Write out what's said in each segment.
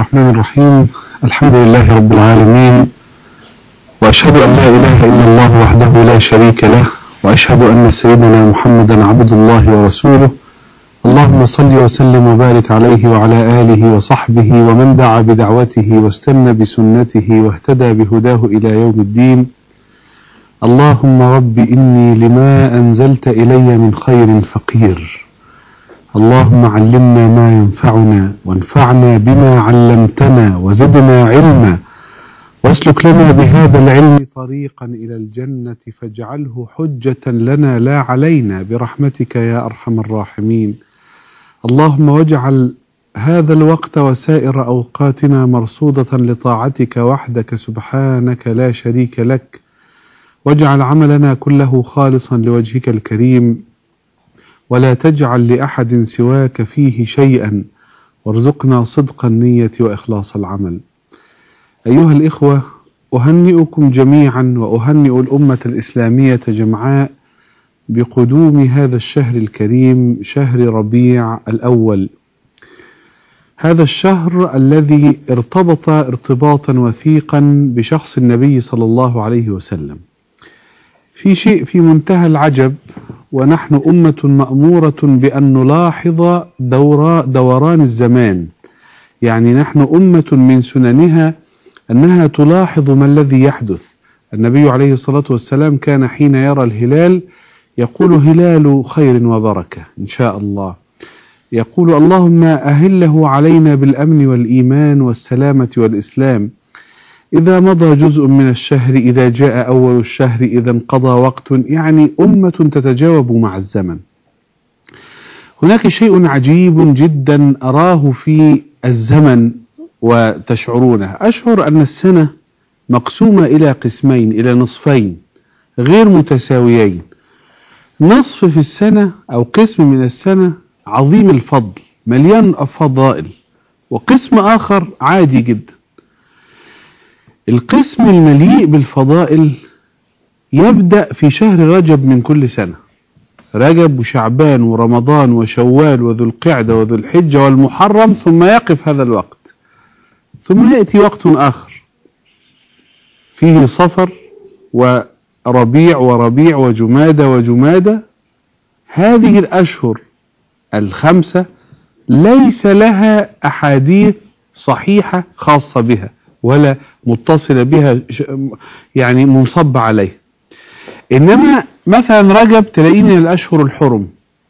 الرحمن الرحيم الحمد لله رب العالمين وأشهد أن لا إله إلا الله وحده لا شريك له وأشهد أن سيدنا محمدا عبد الله ورسوله اللهم صل وسلم وبارك عليه وعلى آله وصحبه ومن دعا بدعوته واستنى بسنته واهتدى بهداه إلى يوم الدين اللهم رب إني لما أنزلت إلي من خير فقير اللهم علمنا ما ينفعنا وانفعنا بما علمتنا وزدنا علما واسلك لنا بهذا العلم طريقا إلى الجنة فاجعله حجة لنا لا علينا برحمتك يا أرحم الراحمين اللهم واجعل هذا الوقت وسائر أوقاتنا مرصودة لطاعتك وحدك سبحانك لا شريك لك واجعل عملنا كله خالصا لوجهك الكريم ولا تجعل لأحد سواك فيه شيئا وارزقنا صدق النية وإخلاص العمل أيها الإخوة أهنئكم جميعا وأهنئ الأمة الإسلامية جمعاء بقدوم هذا الشهر الكريم شهر ربيع الأول هذا الشهر الذي ارتبط ارتباطا وثيقا بشخص النبي صلى الله عليه وسلم في شيء في منتهى العجب ونحن أمة مأمورة بأن نلاحظ دورا دوران الزمان يعني نحن أمة من سننها أنها تلاحظ ما الذي يحدث النبي عليه الصلاة والسلام كان حين يرى الهلال يقول هلال خير وبركة إن شاء الله يقول اللهم أهله علينا بالأمن والإيمان والسلامة والإسلام إذا مضى جزء من الشهر إذا جاء أول الشهر إذا انقضى وقت يعني أمة تتجاوب مع الزمن هناك شيء عجيب جدا أراه في الزمن وتشعرونه أشعر أن السنة مقسومة إلى قسمين إلى نصفين غير متساويين نصف في السنة أو قسم من السنة عظيم الفضل مليان فضائل وقسم آخر عادي جدا القسم المليء بالفضائل يبدأ في شهر رجب من كل سنة رجب وشعبان ورمضان وشوال وذو القعدة وذو الحجة والمحرم ثم يقف هذا الوقت ثم يأتي وقت آخر فيه صفر وربيع وربيع وجمادة وجمادة هذه الأشهر الخمسة ليس لها أحاديث صحيحة خاصة بها ولا متصلة بها يعني منصب عليه إنما مثلا رجب تلاقيه من الأشهر الحرم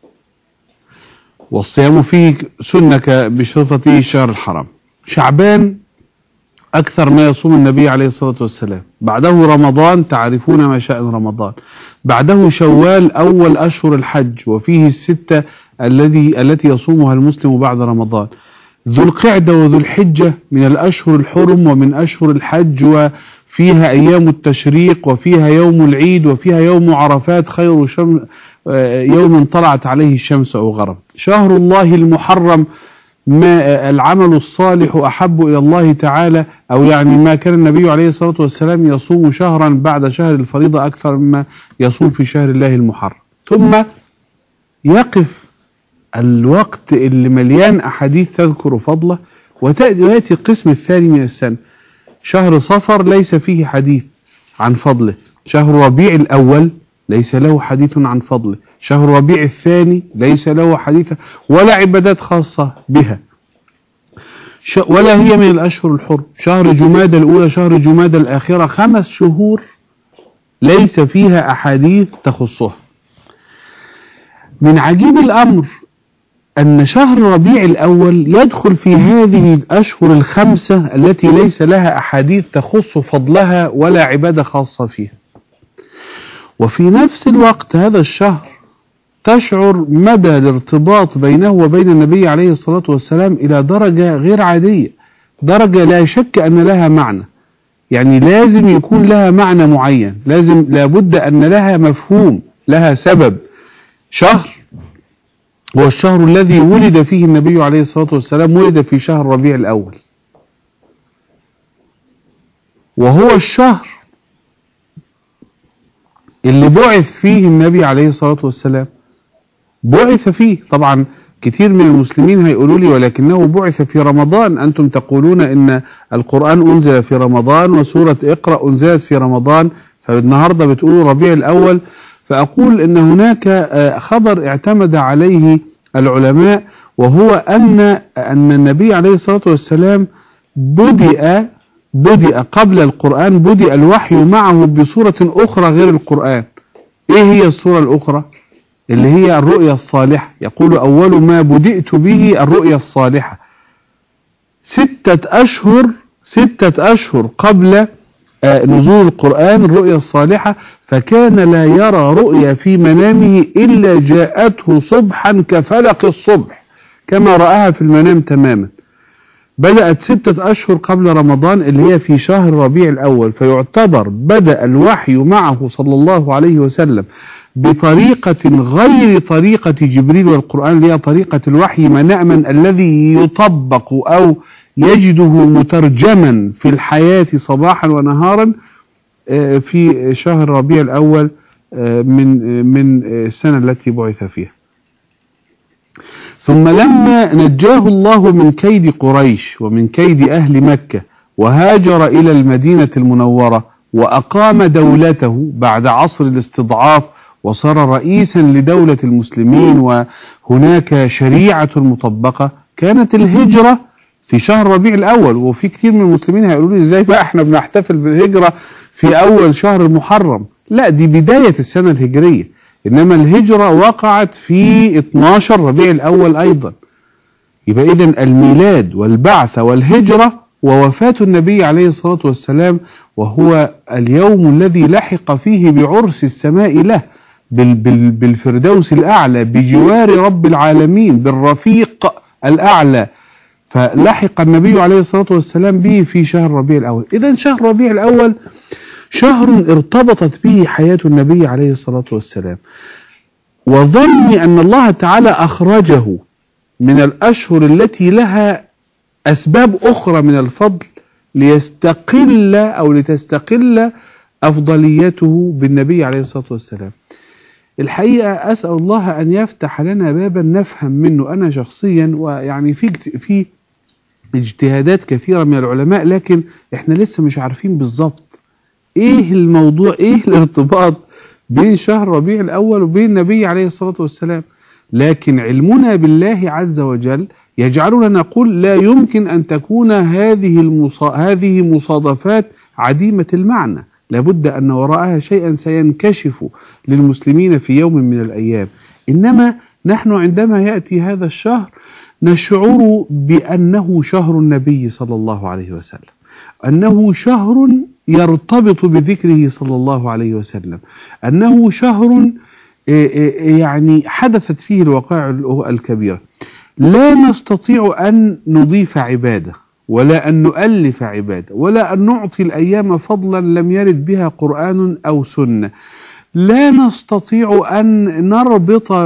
والصيام فيه سنة بصفته الشهر الحرام شعبان أكثر ما يصوم النبي عليه الصلاة والسلام بعده رمضان تعرفون ما شأن رمضان بعده شوال أول أشهر الحج وفيه الستة الذي التي يصومها المسلم بعد رمضان ذو القعدة وذو الحجة من الأشهر الحرم ومن أشهر الحج وفيها أيام التشريق وفيها يوم العيد وفيها يوم عرفات خير شم يوم طلعت عليه الشمس أو غرب شهر الله المحرم ما العمل الصالح أحب إلى الله تعالى أو يعني ما كان النبي عليه الصلاة والسلام يصوم شهرا بعد شهر الفريضة أكثر مما يصوم في شهر الله المحرم ثم يقف الوقت اللي مليان أحاديث تذكر فضله ويأتي القسم الثاني من السنة شهر صفر ليس فيه حديث عن فضله شهر ربيع الأول ليس له حديث عن فضله شهر ربيع الثاني ليس له حديث ولا عبادات خاصة بها ولا هي من الأشهر الحر شهر جماد الأولى شهر جماد الآخرة خمس شهور ليس فيها أحاديث تخصها من عجيب الأمر أن شهر ربيع الأول يدخل في هذه الأشهر الخمسة التي ليس لها أحاديث تخص فضلها ولا عبادة خاصة فيها وفي نفس الوقت هذا الشهر تشعر مدى الارتباط بينه وبين النبي عليه الصلاة والسلام إلى درجة غير عادية درجة لا شك أن لها معنى يعني لازم يكون لها معنى معين لازم لابد أن لها مفهوم لها سبب شهر هو الشهر الذي ولد فيه النبي عليه الصلاة والسلام ولد في شهر ربيع الأول وهو الشهر اللي بعث فيه النبي عليه الصلاة والسلام بعث فيه طبعا كتير من المسلمين هيقولوا لي ولكنه بعث في رمضان أنتم تقولون إن القرآن أنزل في رمضان وسورة اقرأ أنزلت في رمضان فالنهاردة بتقولوا ربيع الأول فأقول إن هناك آه، خبر اعتمد عليه العلماء وهو أن أن النبي عليه الصلاة والسلام بدأ بدأ قبل القرآن بدأ الوحي معه بصورة أخرى غير القرآن إيه هي الصورة الأخرى اللي هي الرؤيا الصالحة يقول أول ما بدأت به الرؤيا الصالحة ستة أشهر ستة أشهر قبل آه، نزول القرآن الرؤيا الصالحة فكان لا يرى رؤيا في منامه إلا جاءته صبحا كفلق الصبح كما رآها في المنام تماما بدأت ستة أشهر قبل رمضان اللي هي في شهر ربيع الأول فيعتبر بدأ الوحي معه صلى الله عليه وسلم بطريقة غير طريقة جبريل والقرآن اللي هي طريقة الوحي مناما الذي يطبق أو يجده مترجما في الحياة صباحا ونهارا آه، في شهر ربيع الأول آه، من من السنة التي بعث فيها ثم لما نجاه الله من كيد قريش ومن كيد أهل مكة وهاجر إلى المدينة المنورة وأقام دولته بعد عصر الاستضعاف وصار رئيسا لدولة المسلمين وهناك شريعة مطبقة كانت الهجرة في شهر ربيع الأول وفي كثير من المسلمين هيقولوا لي ازاي بقى احنا بنحتفل بالهجرة في أول شهر المحرم لا دي بداية السنة الهجرية إنما الهجرة وقعت في 12 ربيع الأول أيضا يبقى إذا الميلاد والبعث والهجرة ووفاة النبي عليه الصلاة والسلام وهو اليوم الذي لحق فيه بعرس السماء له بالفردوس الأعلى بجوار رب العالمين بالرفيق الأعلى فلحق النبي عليه الصلاة والسلام به في شهر ربيع الأول إذا شهر ربيع الأول شهر ارتبطت به حياة النبي عليه الصلاة والسلام وظني أن الله تعالى أخرجه من الأشهر التي لها أسباب أخرى من الفضل ليستقل أو لتستقل أفضليته بالنبي عليه الصلاة والسلام الحقيقة أسأل الله أن يفتح لنا بابا نفهم منه أنا شخصيا ويعني في في اجتهادات كثيرة من العلماء لكن احنا لسه مش عارفين بالظبط ايه الموضوع ايه الارتباط بين شهر ربيع الاول وبين النبي عليه الصلاة والسلام لكن علمنا بالله عز وجل يجعلنا نقول لا يمكن أن تكون هذه المصا... هذه مصادفات عديمة المعنى لابد أن وراءها شيئا سينكشف للمسلمين في يوم من الأيام إنما نحن عندما يأتي هذا الشهر نشعر بأنه شهر النبي صلى الله عليه وسلم أنه شهر يرتبط بذكره صلى الله عليه وسلم أنه شهر آه، آه، يعني حدثت فيه الوقائع الكبيرة لا نستطيع أن نضيف عبادة ولا أن نؤلف عبادة ولا أن نعطي الأيام فضلا لم يرد بها قرآن أو سنة لا نستطيع أن نربط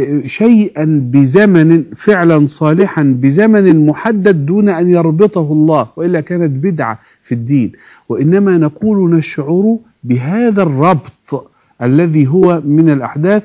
شيئا بزمن فعلا صالحا بزمن محدد دون أن يربطه الله وإلا كانت بدعة في الدين وإنما نقول نشعر بهذا الربط الذي هو من الأحداث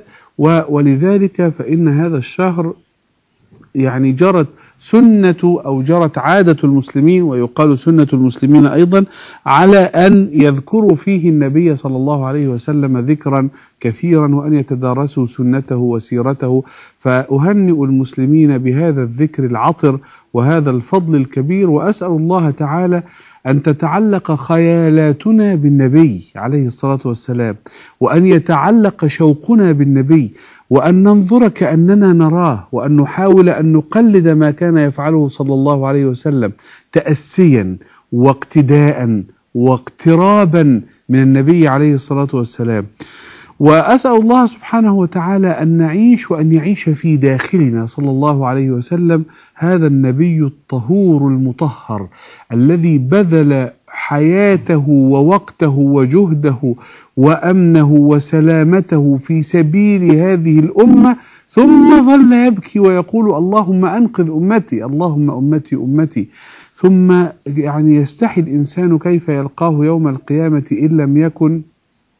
ولذلك فإن هذا الشهر يعني جرت سنة أو جرت عادة المسلمين ويقال سنة المسلمين أيضا على أن يذكروا فيه النبي صلى الله عليه وسلم ذكرا كثيرا وأن يتدارسوا سنته وسيرته فأهنئ المسلمين بهذا الذكر العطر وهذا الفضل الكبير وأسأل الله تعالى أن تتعلق خيالاتنا بالنبي عليه الصلاة والسلام وأن يتعلق شوقنا بالنبي وأن ننظر كأننا نراه وأن نحاول أن نقلد ما كان يفعله صلى الله عليه وسلم تأسيا واقتداء واقترابا من النبي عليه الصلاة والسلام وأسأل الله سبحانه وتعالى أن نعيش وأن يعيش في داخلنا صلى الله عليه وسلم هذا النبي الطهور المطهر الذي بذل حياته ووقته وجهده وأمنه وسلامته في سبيل هذه الأمة ثم ظل يبكي ويقول اللهم أنقذ أمتي اللهم أمتي أمتي ثم يعني يستحي الإنسان كيف يلقاه يوم القيامة إن لم يكن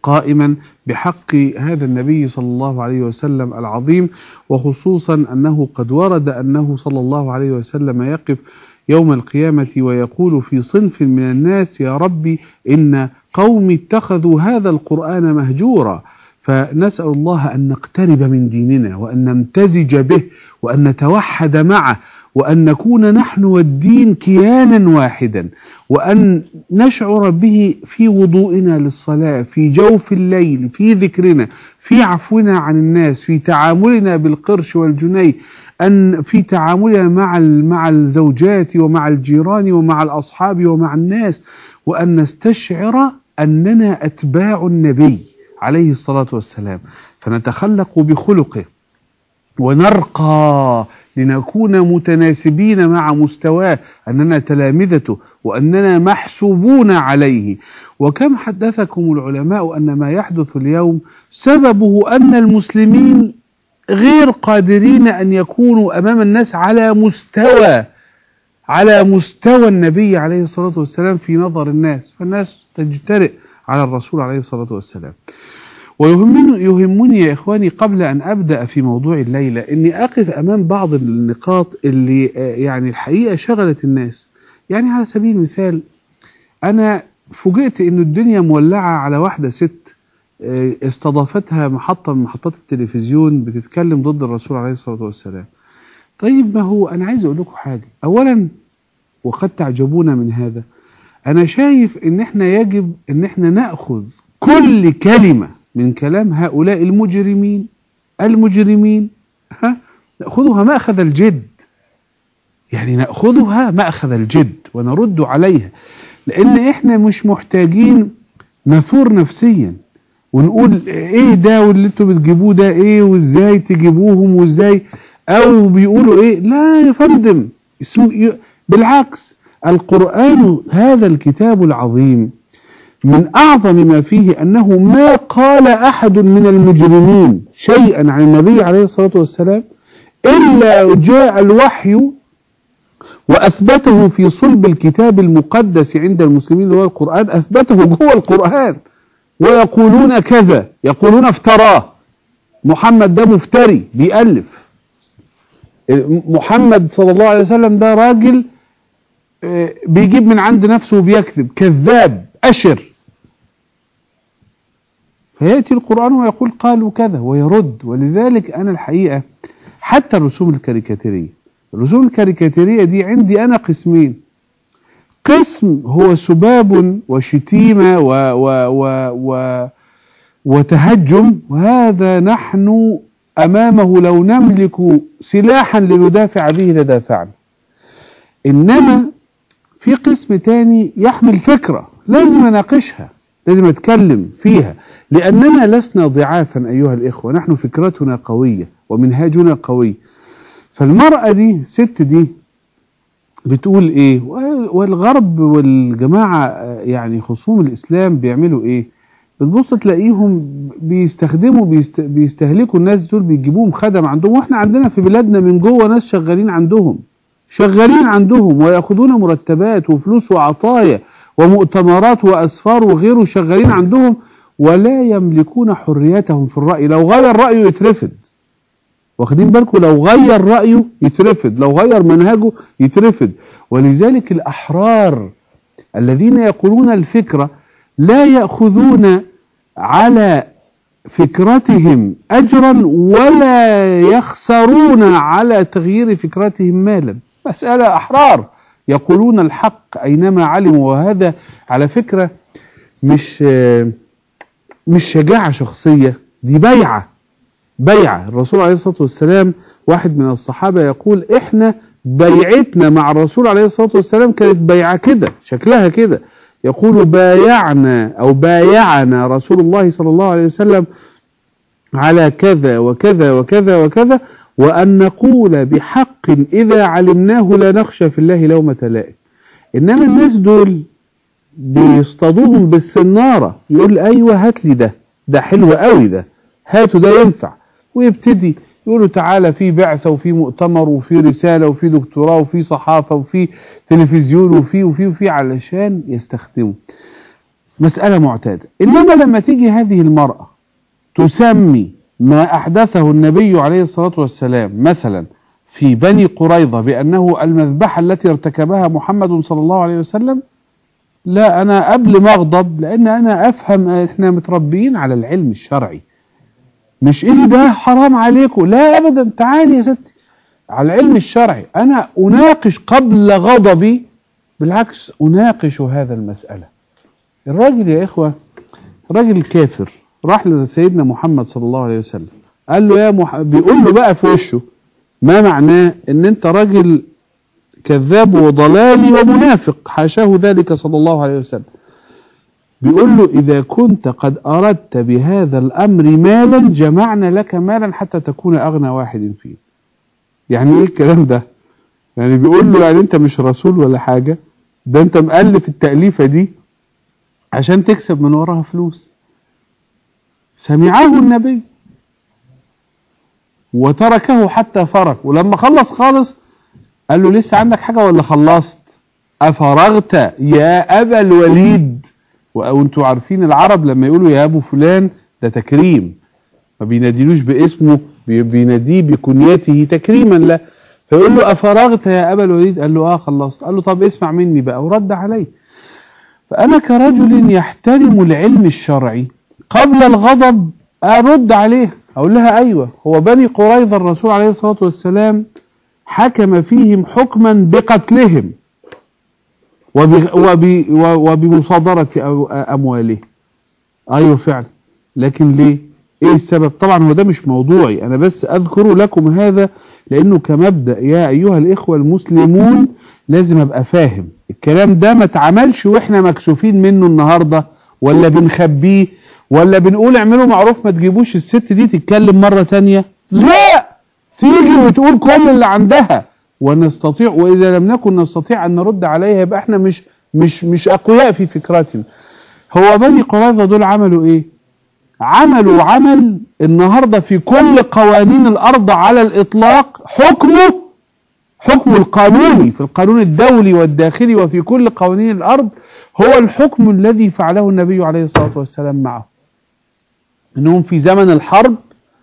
قائما بحق هذا النبي صلى الله عليه وسلم العظيم وخصوصا أنه قد ورد أنه صلى الله عليه وسلم يقف يوم القيامة ويقول في صنف من الناس يا ربي إن قومي اتخذوا هذا القرآن مهجورا فنسأل الله أن نقترب من ديننا وأن نمتزج به وأن نتوحد معه وأن نكون نحن والدين كيانا واحدا وأن نشعر به في وضوئنا للصلاة في جوف الليل في ذكرنا في عفونا عن الناس في تعاملنا بالقرش والجنيه أن في تعاملنا مع مع الزوجات ومع الجيران ومع الأصحاب ومع الناس وأن نستشعر أننا أتباع النبي عليه الصلاة والسلام فنتخلق بخلقه ونرقى لنكون متناسبين مع مستواه أننا تلامذته وأننا محسوبون عليه وكم حدثكم العلماء أن ما يحدث اليوم سببه أن المسلمين غير قادرين أن يكونوا أمام الناس على مستوى على مستوى النبي عليه الصلاة والسلام في نظر الناس فالناس تجترئ على الرسول عليه الصلاة والسلام ويهمني يهمني يا إخواني قبل أن أبدأ في موضوع الليلة أني أقف أمام بعض النقاط اللي يعني الحقيقة شغلت الناس يعني على سبيل المثال أنا فوجئت أن الدنيا مولعة على واحدة ست استضافتها محطة من محطات التلفزيون بتتكلم ضد الرسول عليه الصلاة والسلام طيب ما هو أنا عايز أقول لكم حاجة أولا وقد تعجبون من هذا أنا شايف أن احنا يجب أن احنا نأخذ كل كلمة من كلام هؤلاء المجرمين المجرمين ها نأخذها مأخذ الجد يعني نأخذها مأخذ الجد ونرد عليها لأن إحنا مش محتاجين نثور نفسيا ونقول ايه ده واللي انتوا بتجيبوه ده ايه وازاي تجيبوهم وازاي او بيقولوا ايه لا يا فندم بالعكس القرآن هذا الكتاب العظيم من أعظم ما فيه أنه ما قال أحد من المجرمين شيئا عن النبي عليه الصلاة والسلام إلا جاء الوحي وأثبته في صلب الكتاب المقدس عند المسلمين اللي هو القرآن أثبته جوه القرآن ويقولون كذا يقولون افتراه محمد ده مفتري بيألف محمد صلى الله عليه وسلم ده راجل بيجيب من عند نفسه وبيكذب كذاب أشر فيأتي القرآن ويقول قالوا كذا ويرد ولذلك أنا الحقيقة حتى الرسوم الكاريكاتيرية الرسوم الكاريكاتيرية دي عندي أنا قسمين قسم هو سباب وشتيمة و و و و وتهجم وهذا نحن أمامه لو نملك سلاحا لندافع به لدافعنا إنما في قسم تاني يحمل فكرة لازم أناقشها لازم أتكلم فيها لأننا لسنا ضعافا أيها الإخوة نحن فكرتنا قوية ومنهاجنا قوي فالمرأة دي الست دي بتقول ايه والغرب والجماعة يعني خصوم الاسلام بيعملوا ايه بتبص تلاقيهم بيستخدموا بيست بيستهلكوا الناس دول بيجيبوهم خدم عندهم واحنا عندنا في بلادنا من جوه ناس شغالين عندهم شغالين عندهم وياخذون مرتبات وفلوس وعطايا ومؤتمرات واسفار وغيره شغالين عندهم ولا يملكون حريتهم في الرأي لو غير رأيه يترفد واخدين بالكم لو غير رأيه يترفد لو غير منهجه يترفد ولذلك الأحرار الذين يقولون الفكرة لا يأخذون على فكرتهم أجرا ولا يخسرون على تغيير فكرتهم مالا مسألة أحرار يقولون الحق أينما علموا وهذا على فكرة مش مش شجاعة شخصية دي بيعة بيعة الرسول عليه الصلاة والسلام واحد من الصحابة يقول احنا بيعتنا مع الرسول عليه الصلاة والسلام كانت بيعة كده شكلها كده يقول بايعنا أو بايعنا رسول الله صلى الله عليه وسلم على كذا وكذا وكذا وكذا وأن نقول بحق إذا علمناه لا نخشى في الله لومة لائم إنما الناس دول بيصطادوهم بالسنارة يقول أيوة هات لي ده ده حلو قوي ده هاتوا ده ينفع ويبتدي يقولوا تعالى في بعثة وفي مؤتمر وفي رسالة وفي دكتوراه وفي صحافة وفي تلفزيون وفي وفي وفي علشان يستخدموا مسألة معتادة إنما لما تيجي هذه المرأة تسمي ما أحدثه النبي عليه الصلاة والسلام مثلا في بني قريظة بأنه المذبحة التي ارتكبها محمد صلى الله عليه وسلم لا أنا قبل ما أغضب لأن أنا أفهم إحنا متربيين على العلم الشرعي مش إيه ده حرام عليكم لا أبدا تعالي يا ستي على العلم الشرعي أنا أناقش قبل غضبي بالعكس أناقش هذا المسألة الراجل يا إخوة راجل كافر راح لسيدنا محمد صلى الله عليه وسلم قال له يا محمد بيقول له بقى في وشه ما معناه ان انت راجل كذاب وضلالي ومنافق حاشاه ذلك صلى الله عليه وسلم بيقول له إذا كنت قد أردت بهذا الأمر مالا جمعنا لك مالا حتى تكون أغنى واحد فيه يعني إيه الكلام ده يعني بيقول له يعني أنت مش رسول ولا حاجة ده أنت مؤلف التأليفة دي عشان تكسب من وراها فلوس سمعه النبي وتركه حتى فرغ ولما خلص خالص قال له لسه عندك حاجة ولا خلصت أفرغت يا أبا الوليد وانتوا عارفين العرب لما يقولوا يا أبو فلان ده تكريم ما بيناديلوش باسمه بيناديه بكنيته تكريما له فيقول له أفرغت يا أبا الوليد قال له آه خلصت قال له طب اسمع مني بقى ورد عليه فأنا كرجل يحترم العلم الشرعي قبل الغضب أرد عليه أقول لها أيوة هو بني قريظة الرسول عليه الصلاة والسلام حكم فيهم حكما بقتلهم وبمصادرة أموالهم أيوة فعلا لكن ليه إيه السبب طبعا هو ده مش موضوعي أنا بس أذكر لكم هذا لأنه كمبدأ يا أيها الإخوة المسلمون لازم أبقى فاهم الكلام ده ما اتعملش وإحنا مكسوفين منه النهاردة ولا بنخبيه ولا بنقول اعملوا معروف ما تجيبوش الست دي تتكلم مرة تانية لا تيجي وتقول كل اللي عندها ونستطيع واذا لم نكن نستطيع ان نرد عليها يبقى احنا مش مش مش اقوياء في فكرتنا هو بني قريظه دول عملوا ايه عملوا عمل النهارده في كل قوانين الارض على الاطلاق حكمه حكم القانوني في القانون الدولي والداخلي وفي كل قوانين الارض هو الحكم الذي فعله النبي عليه الصلاه والسلام معه انهم في زمن الحرب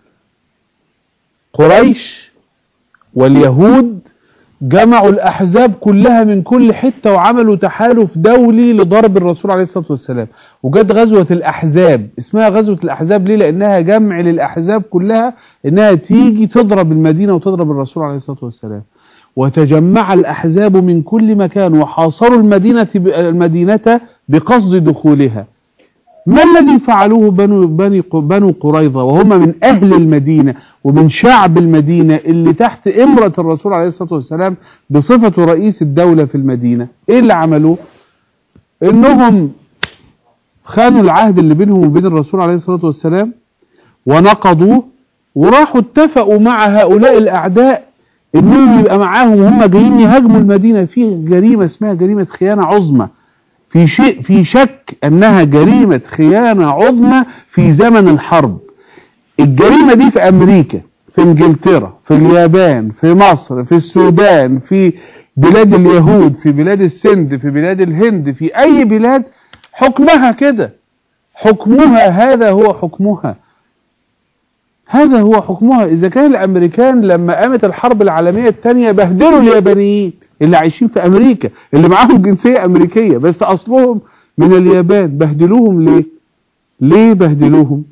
قريش واليهود جمعوا الأحزاب كلها من كل حتة وعملوا تحالف دولي لضرب الرسول عليه الصلاة والسلام وجد غزوة الأحزاب اسمها غزوة الأحزاب ليه لأنها جمع للأحزاب كلها إنها تيجي تضرب المدينة وتضرب الرسول عليه الصلاة والسلام وتجمع الأحزاب من كل مكان وحاصروا المدينة المدينة بقصد دخولها ما الذي فعلوه بنو, بني بنو قريظة وهم من أهل المدينة ومن شعب المدينة اللي تحت إمرة الرسول عليه الصلاة والسلام بصفة رئيس الدولة في المدينة إيه اللي عملوه إنهم خانوا العهد اللي بينهم وبين الرسول عليه الصلاة والسلام ونقضوه وراحوا اتفقوا مع هؤلاء الأعداء إنهم يبقى معاهم وهم جايين يهاجموا المدينة في جريمة اسمها جريمة خيانة عظمى في شيء في شك انها جريمة خيانة عظمى في زمن الحرب الجريمة دي في امريكا في انجلترا في اليابان في مصر في السودان في بلاد اليهود في بلاد السند في بلاد الهند في اي بلاد حكمها كده حكمها هذا هو حكمها هذا هو حكمها اذا كان الامريكان لما قامت الحرب العالمية الثانية بهدلوا اليابانيين اللي عايشين في امريكا اللي معاهم جنسية امريكية بس اصلهم من اليابان بهدلوهم ليه ليه بهدلوهم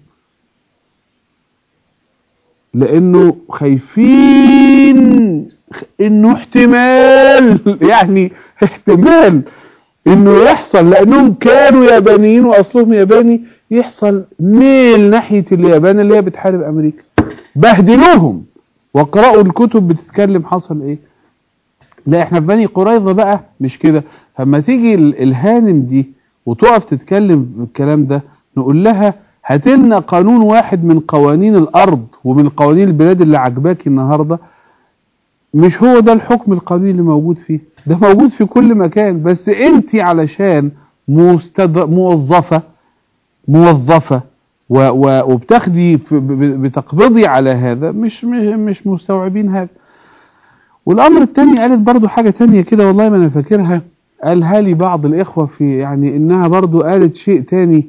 لانه خايفين انه احتمال يعني احتمال انه يحصل لانهم كانوا يابانيين واصلهم ياباني يحصل ميل ناحية اليابان اللي هي بتحارب امريكا بهدلوهم واقرأوا الكتب بتتكلم حصل ايه لا احنا في بني قريظة بقى مش كده فما تيجي الهانم دي وتقف تتكلم بالكلام ده نقول لها هاتلنا قانون واحد من قوانين الارض ومن قوانين البلاد اللي عجباكي النهارده مش هو ده الحكم القانوني اللي موجود فيه ده موجود في كل مكان بس انت علشان مستد... موظفه موظفه و... و... وبتاخدي في... بتقبضي على هذا مش مش, مش مستوعبين هذا والامر الثاني قالت برضو حاجة تانية كده والله ما انا فاكرها قالها لي بعض الإخوة في يعني إنها برضو قالت شيء تاني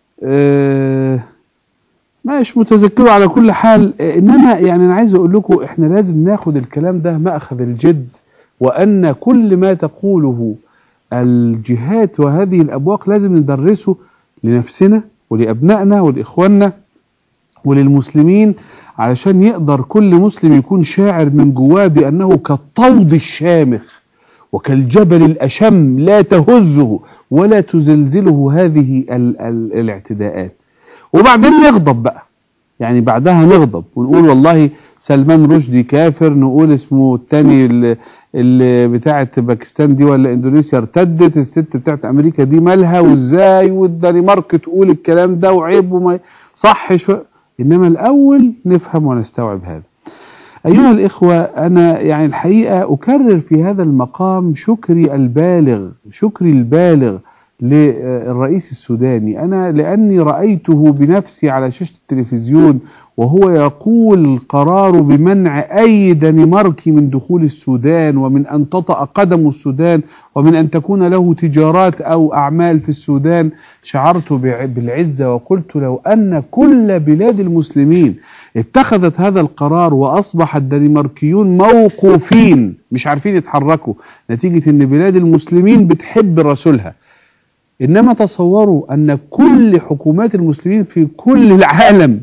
آه مش متذكره على كل حال إنما يعني أنا عايز أقول لكم إحنا لازم ناخد الكلام ده مأخذ الجد وأن كل ما تقوله الجهات وهذه الأبواق لازم ندرسه لنفسنا ولأبنائنا ولإخواننا وللمسلمين علشان يقدر كل مسلم يكون شاعر من جواه بأنه كالطود الشامخ وكالجبل الأشم لا تهزه ولا تزلزله هذه ال ال الاعتداءات وبعدين نغضب بقى يعني بعدها نغضب ونقول والله سلمان رشدي كافر نقول اسمه التاني اللي, اللي بتاعت باكستان دي ولا اندونيسيا ارتدت الست بتاعت امريكا دي مالها وازاي والدنمارك تقول الكلام ده وعيب وما صحش انما الاول نفهم ونستوعب هذا أيها الإخوة أنا يعني الحقيقة أكرر في هذا المقام شكري البالغ شكري البالغ للرئيس السوداني أنا لأني رأيته بنفسي على شاشة التلفزيون وهو يقول قرار بمنع أي دنماركي من دخول السودان ومن أن تطأ قدم السودان ومن أن تكون له تجارات أو أعمال في السودان شعرت بالعزة وقلت لو أن كل بلاد المسلمين اتخذت هذا القرار وأصبح الدنماركيون موقوفين مش عارفين يتحركوا نتيجة أن بلاد المسلمين بتحب رسولها إنما تصوروا أن كل حكومات المسلمين في كل العالم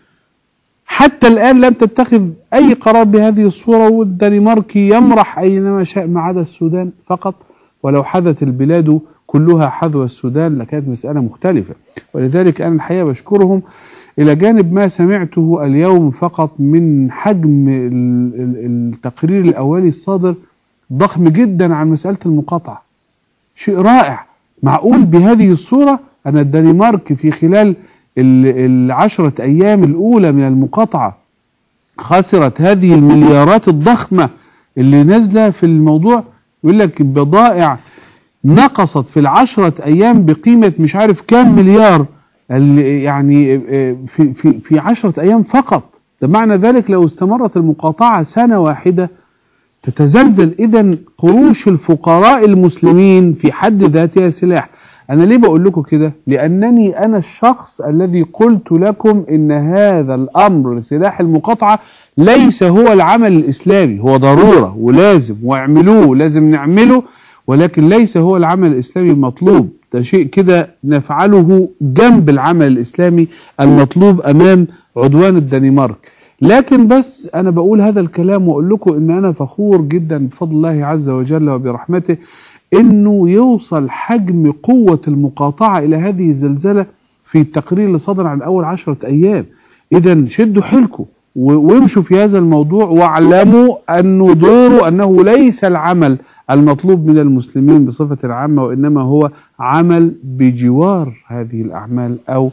حتى الآن لم تتخذ أي قرار بهذه الصورة والدنماركي يمرح أينما شاء ما عدا السودان فقط ولو حدث البلاد كلها حذو السودان لكانت مسألة مختلفة ولذلك أنا الحقيقة بشكرهم إلى جانب ما سمعته اليوم فقط من حجم التقرير الأولي الصادر ضخم جدا عن مسألة المقاطعة شيء رائع معقول بهذه الصورة أن الدنمارك في خلال العشرة أيام الأولى من المقاطعة خسرت هذه المليارات الضخمة اللي نازلة في الموضوع يقول لك بضائع نقصت في العشرة أيام بقيمة مش عارف كام مليار يعني في, في, في عشرة أيام فقط ده معنى ذلك لو استمرت المقاطعة سنة واحدة تتزلزل إذا قروش الفقراء المسلمين في حد ذاتها سلاح أنا ليه بقول لكم كده لأنني أنا الشخص الذي قلت لكم إن هذا الأمر سلاح المقاطعة ليس هو العمل الإسلامي هو ضرورة ولازم واعملوه لازم نعمله ولكن ليس هو العمل الإسلامي المطلوب ده شيء كده نفعله جنب العمل الإسلامي المطلوب أمام عدوان الدنمارك لكن بس أنا بقول هذا الكلام وأقول لكم إن أنا فخور جدا بفضل الله عز وجل وبرحمته إنه يوصل حجم قوة المقاطعة إلى هذه الزلزلة في التقرير اللي صدر عن أول عشرة أيام إذا شدوا حيلكم وامشوا في هذا الموضوع واعلموا أنه دوره أنه ليس العمل المطلوب من المسلمين بصفة عامة وإنما هو عمل بجوار هذه الأعمال أو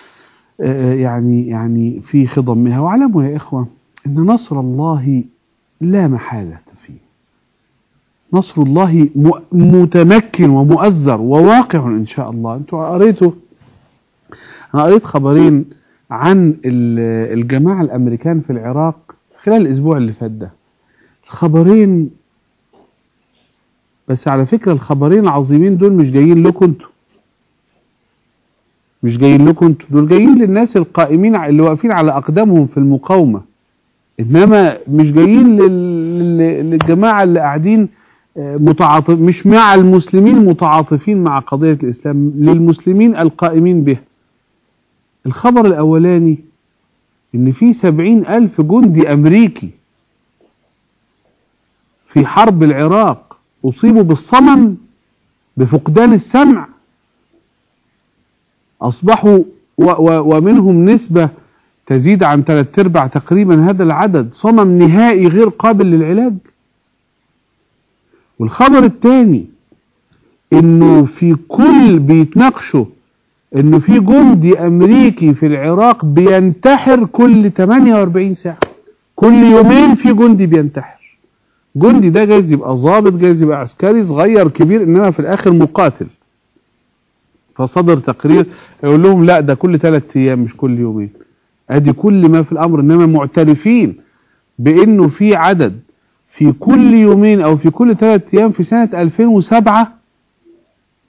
يعني يعني في خضمها واعلموا يا إخوة أن نصر الله لا محالة فيه نصر الله متمكن ومؤزر وواقع إن شاء الله أنتوا قريتوا أنا قريت خبرين عن الجماعة الأمريكان في العراق خلال الأسبوع اللي فات ده الخبرين بس على فكرة الخبرين العظيمين دول مش جايين لكم انتوا مش جايين لكم انتوا دول جايين للناس القائمين اللي واقفين على أقدامهم في المقاومة إنما مش جايين للجماعة اللي قاعدين متعاطف مش مع المسلمين متعاطفين مع قضية الإسلام للمسلمين القائمين به الخبر الأولاني إن في سبعين ألف جندي أمريكي في حرب العراق أصيبوا بالصمم بفقدان السمع أصبحوا و و ومنهم نسبة تزيد عن ثلاث ارباع تقريبا هذا العدد صمم نهائي غير قابل للعلاج والخبر الثاني انه في كل بيتناقشوا انه في جندي امريكي في العراق بينتحر كل 48 ساعة كل يومين في جندي بينتحر جندي ده جايز يبقى ضابط جايز يبقى عسكري صغير كبير انما في الاخر مقاتل فصدر تقرير يقول لهم لا ده كل ثلاث ايام مش كل يومين ادي كل ما في الامر انما معترفين بانه في عدد في كل يومين او في كل ثلاث ايام في سنة 2007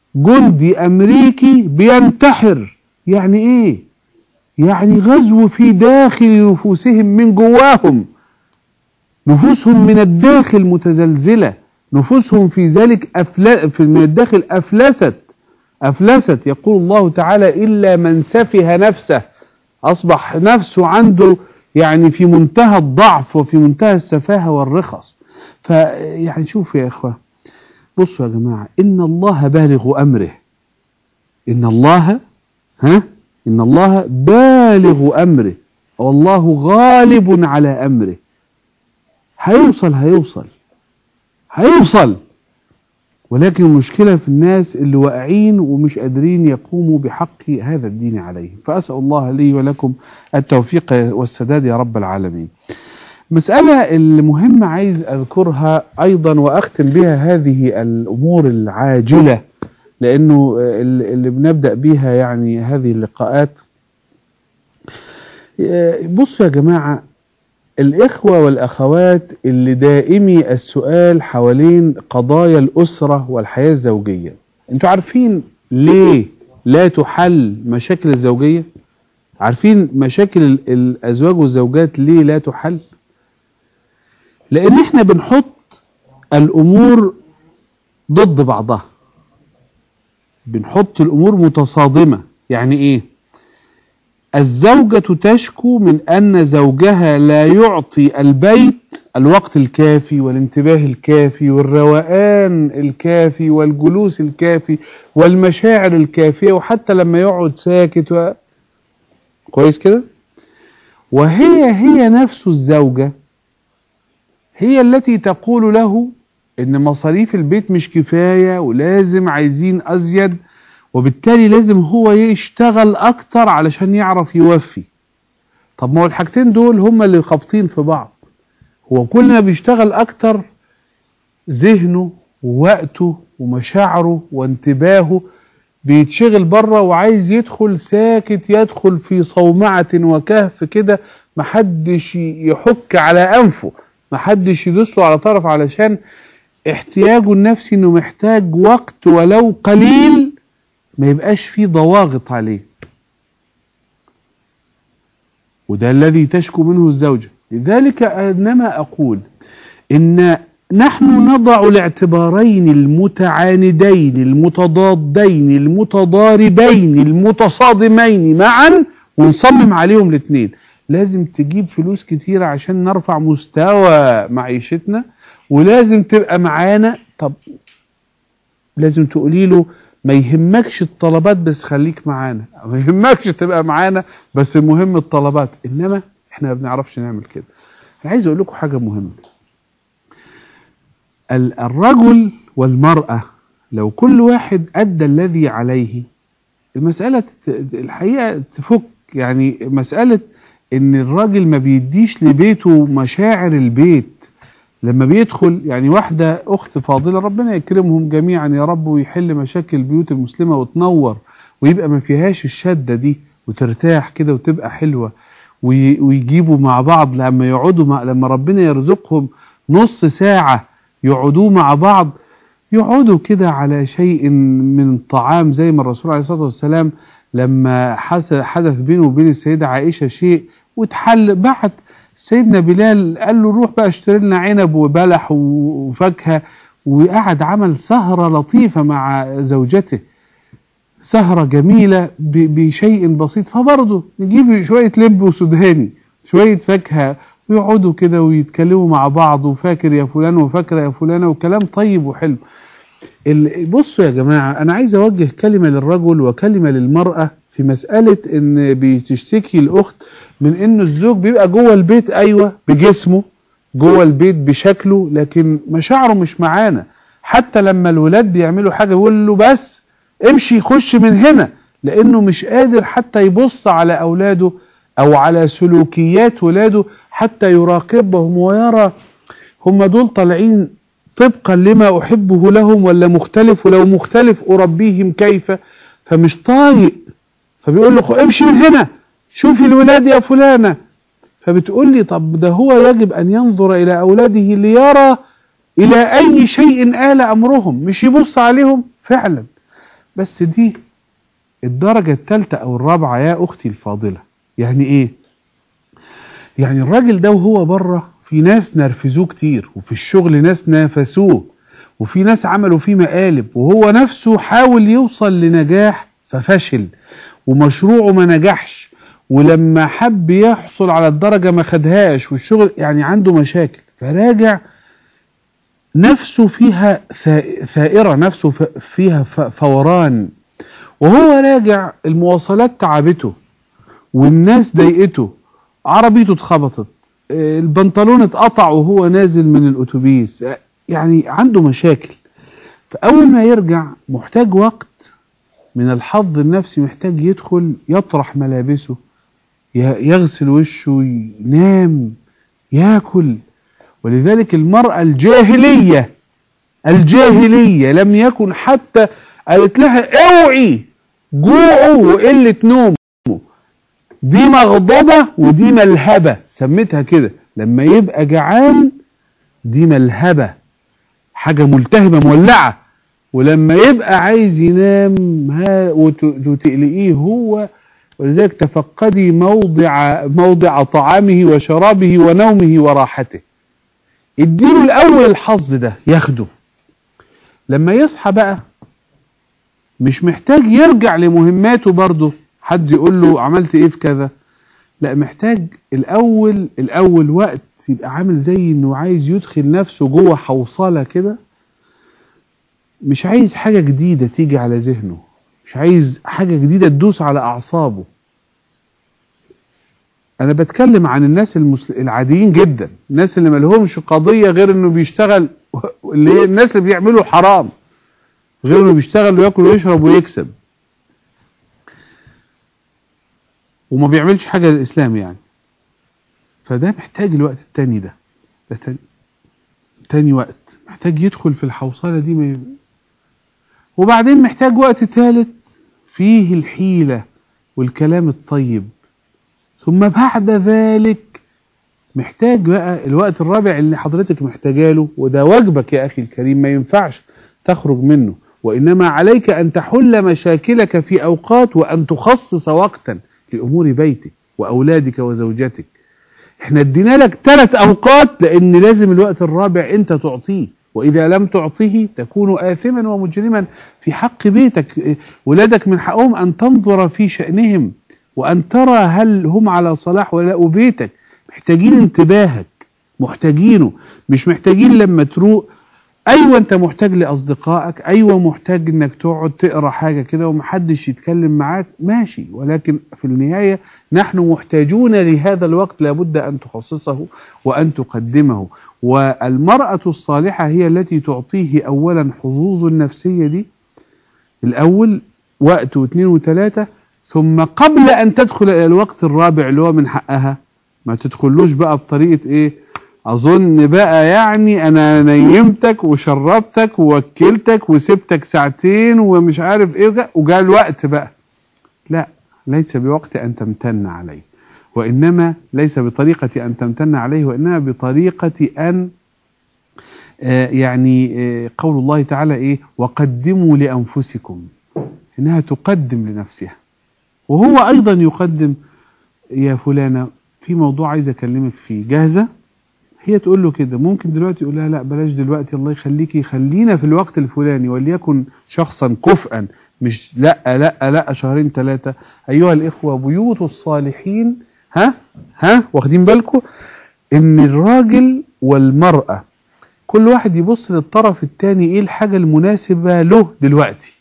جندي أمريكي بينتحر يعني إيه يعني غزو في داخل نفوسهم من جواهم نفوسهم من الداخل متزلزلة نفوسهم في ذلك أفلا في من الداخل أفلست أفلست يقول الله تعالى إلا من سفه نفسه أصبح نفسه عنده يعني في منتهى الضعف وفي منتهى السفاهة والرخص فيعني شوف يا إخوة بصوا يا جماعة إن الله بالغ أمره إن الله ها إن الله بالغ أمره والله غالب على أمره هيوصل هيوصل هيوصل ولكن المشكلة في الناس اللي واقعين ومش قادرين يقوموا بحق هذا الدين عليهم فأسأل الله لي ولكم التوفيق والسداد يا رب العالمين مسألة المهمة عايز أذكرها أيضا وأختم بها هذه الأمور العاجلة لأنه اللي بنبدأ بها يعني هذه اللقاءات بصوا يا جماعة الإخوة والأخوات اللي دائمي السؤال حوالين قضايا الأسرة والحياة الزوجية انتوا عارفين ليه لا تحل مشاكل الزوجية عارفين مشاكل الأزواج والزوجات ليه لا تحل لأن احنا بنحط الأمور ضد بعضها بنحط الأمور متصادمة يعني إيه الزوجة تشكو من أن زوجها لا يعطي البيت الوقت الكافي والانتباه الكافي والروقان الكافي والجلوس الكافي والمشاعر الكافية وحتى لما يقعد ساكت و... كويس كده وهي هي نفس الزوجة هي التي تقول له ان مصاريف البيت مش كفاية ولازم عايزين ازيد وبالتالي لازم هو يشتغل اكتر علشان يعرف يوفي طب ما هو الحاجتين دول هما اللي خابطين في بعض هو كل ما بيشتغل اكتر ذهنه ووقته ومشاعره وانتباهه بيتشغل بره وعايز يدخل ساكت يدخل في صومعة وكهف كده محدش يحك على انفه محدش يدوس له على طرف علشان احتياجه النفسي انه محتاج وقت ولو قليل ما يبقاش فيه ضواغط عليه وده الذي تشكو منه الزوجة لذلك انما اقول ان نحن نضع الاعتبارين المتعاندين المتضادين المتضاربين المتصادمين معا ونصمم عليهم الاثنين لازم تجيب فلوس كتيرة عشان نرفع مستوى معيشتنا ولازم تبقى معانا طب لازم تقولي له ما يهمكش الطلبات بس خليك معانا ما يهمكش تبقى معانا بس المهم الطلبات انما احنا ما بنعرفش نعمل كده انا عايز اقول لكم حاجه مهمه الرجل والمراه لو كل واحد ادى الذي عليه المساله الحقيقه تفك يعني مساله ان الراجل ما بيديش لبيته مشاعر البيت لما بيدخل يعني واحدة أخت فاضلة ربنا يكرمهم جميعا يا رب ويحل مشاكل البيوت المسلمة وتنور ويبقى ما فيهاش الشدة دي وترتاح كده وتبقى حلوة ويجيبوا مع بعض لما يقعدوا مع لما ربنا يرزقهم نص ساعة يقعدوا مع بعض يقعدوا كده على شيء من الطعام زي ما الرسول عليه الصلاة والسلام لما حدث بينه وبين السيدة عائشة شيء واتحل بعد سيدنا بلال قال له روح بقى اشتري لنا عنب وبلح وفاكهه وقعد عمل سهره لطيفه مع زوجته سهره جميله بشيء بسيط فبرضه نجيب شويه لب وسوداني شويه فاكهه ويقعدوا كده ويتكلموا مع بعض وفاكر يا فلان وفاكره يا فلانه وكلام طيب وحلو بصوا يا جماعه انا عايز اوجه كلمه للرجل وكلمه للمراه في مساله ان بتشتكي الاخت من انه الزوج بيبقى جوه البيت ايوه بجسمه جوه البيت بشكله لكن مشاعره مش معانا حتى لما الولاد بيعملوا حاجه يقول له بس امشي خش من هنا لانه مش قادر حتى يبص على اولاده او على سلوكيات ولاده حتى يراقبهم ويرى هم دول طالعين طبقا لما احبه لهم ولا مختلف ولو مختلف اربيهم كيف فمش طايق فبيقول له امشي من هنا شوفي الولاد يا فلانة فبتقول لي طب ده هو يجب أن ينظر إلى أولاده ليرى إلى أي شيء آل أمرهم مش يبص عليهم فعلا بس دي الدرجة الثالثة أو الرابعة يا أختي الفاضلة يعني إيه؟ يعني الراجل ده وهو بره في ناس نرفزوه كتير وفي الشغل ناس نافسوه وفي ناس عملوا فيه مقالب وهو نفسه حاول يوصل لنجاح ففشل ومشروعه ما نجحش ولما حب يحصل على الدرجة ما خدهاش والشغل يعني عنده مشاكل فراجع نفسه فيها ثائرة نفسه فيها فوران وهو راجع المواصلات تعبته والناس ضايقته عربيته اتخبطت البنطلون اتقطع وهو نازل من الاتوبيس يعني عنده مشاكل فاول ما يرجع محتاج وقت من الحظ النفسي محتاج يدخل يطرح ملابسه يغسل وشه ينام ياكل ولذلك المرأة الجاهلية الجاهلية لم يكن حتى قالت لها اوعي جوعه وقلة نومه دي مغضبة ودي ملهبة سميتها كده لما يبقى جعان دي ملهبة حاجة ملتهبة مولعة ولما يبقى عايز ينام ها وتقلقيه هو ولذلك تفقدي موضع موضع طعامه وشرابه ونومه وراحته اديله الاول الحظ ده ياخده لما يصحى بقى مش محتاج يرجع لمهماته برضه حد يقول له عملت ايه في كذا لا محتاج الاول الاول وقت يبقى عامل زي انه عايز يدخل نفسه جوه حوصله كده مش عايز حاجه جديده تيجي على ذهنه مش عايز حاجه جديده تدوس على اعصابه انا بتكلم عن الناس المسل... العاديين جدا الناس اللي مالهمش قضيه غير انه بيشتغل اللي هي الناس اللي بيعملوا حرام غير انه بيشتغل وياكل ويشرب ويكسب وما بيعملش حاجة للإسلام يعني فده محتاج الوقت التاني ده ده تاني, تاني وقت محتاج يدخل في الحوصلة دي ما وبعدين محتاج وقت ثالث فيه الحيلة والكلام الطيب ثم بعد ذلك محتاج بقى الوقت الرابع اللي حضرتك محتاجاله وده واجبك يا أخي الكريم ما ينفعش تخرج منه وإنما عليك أن تحل مشاكلك في أوقات وأن تخصص وقتا لأمور بيتك وأولادك وزوجتك احنا ادينا لك ثلاث أوقات لأن لازم الوقت الرابع أنت تعطيه وإذا لم تعطيه تكون آثما ومجرما في حق بيتك ولادك من حقهم أن تنظر في شأنهم وأن ترى هل هم على صلاح ولا لا وبيتك محتاجين انتباهك محتاجينه مش محتاجين لما تروق ايوه انت محتاج لاصدقائك ايوه محتاج انك تقعد تقرا حاجه كده ومحدش يتكلم معاك ماشي ولكن في النهايه نحن محتاجون لهذا الوقت لابد ان تخصصه وان تقدمه والمراه الصالحه هي التي تعطيه اولا حظوظ النفسيه دي الاول وقت واثنين وثلاثه ثم قبل ان تدخل الى الوقت الرابع اللي هو من حقها ما تدخلوش بقى بطريقه ايه اظن بقى يعني انا نيمتك وشربتك ووكلتك وسبتك ساعتين ومش عارف ايه وجاء الوقت بقى لا ليس بوقت ان تمتن عليه وانما ليس بطريقة ان تمتن عليه وانما بطريقة ان آه يعني آه قول الله تعالى ايه وقدموا لانفسكم انها تقدم لنفسها وهو ايضا يقدم يا فلانة في موضوع عايز اكلمك فيه جاهزه هي تقول له كده ممكن دلوقتي يقول لها لا بلاش دلوقتي الله يخليكي خلينا في الوقت الفلاني وليكن شخصا كفءا مش لا لا لا شهرين ثلاثة أيها الإخوة بيوت الصالحين ها ها واخدين بالكم إن الراجل والمرأة كل واحد يبص للطرف الثاني إيه الحاجة المناسبة له دلوقتي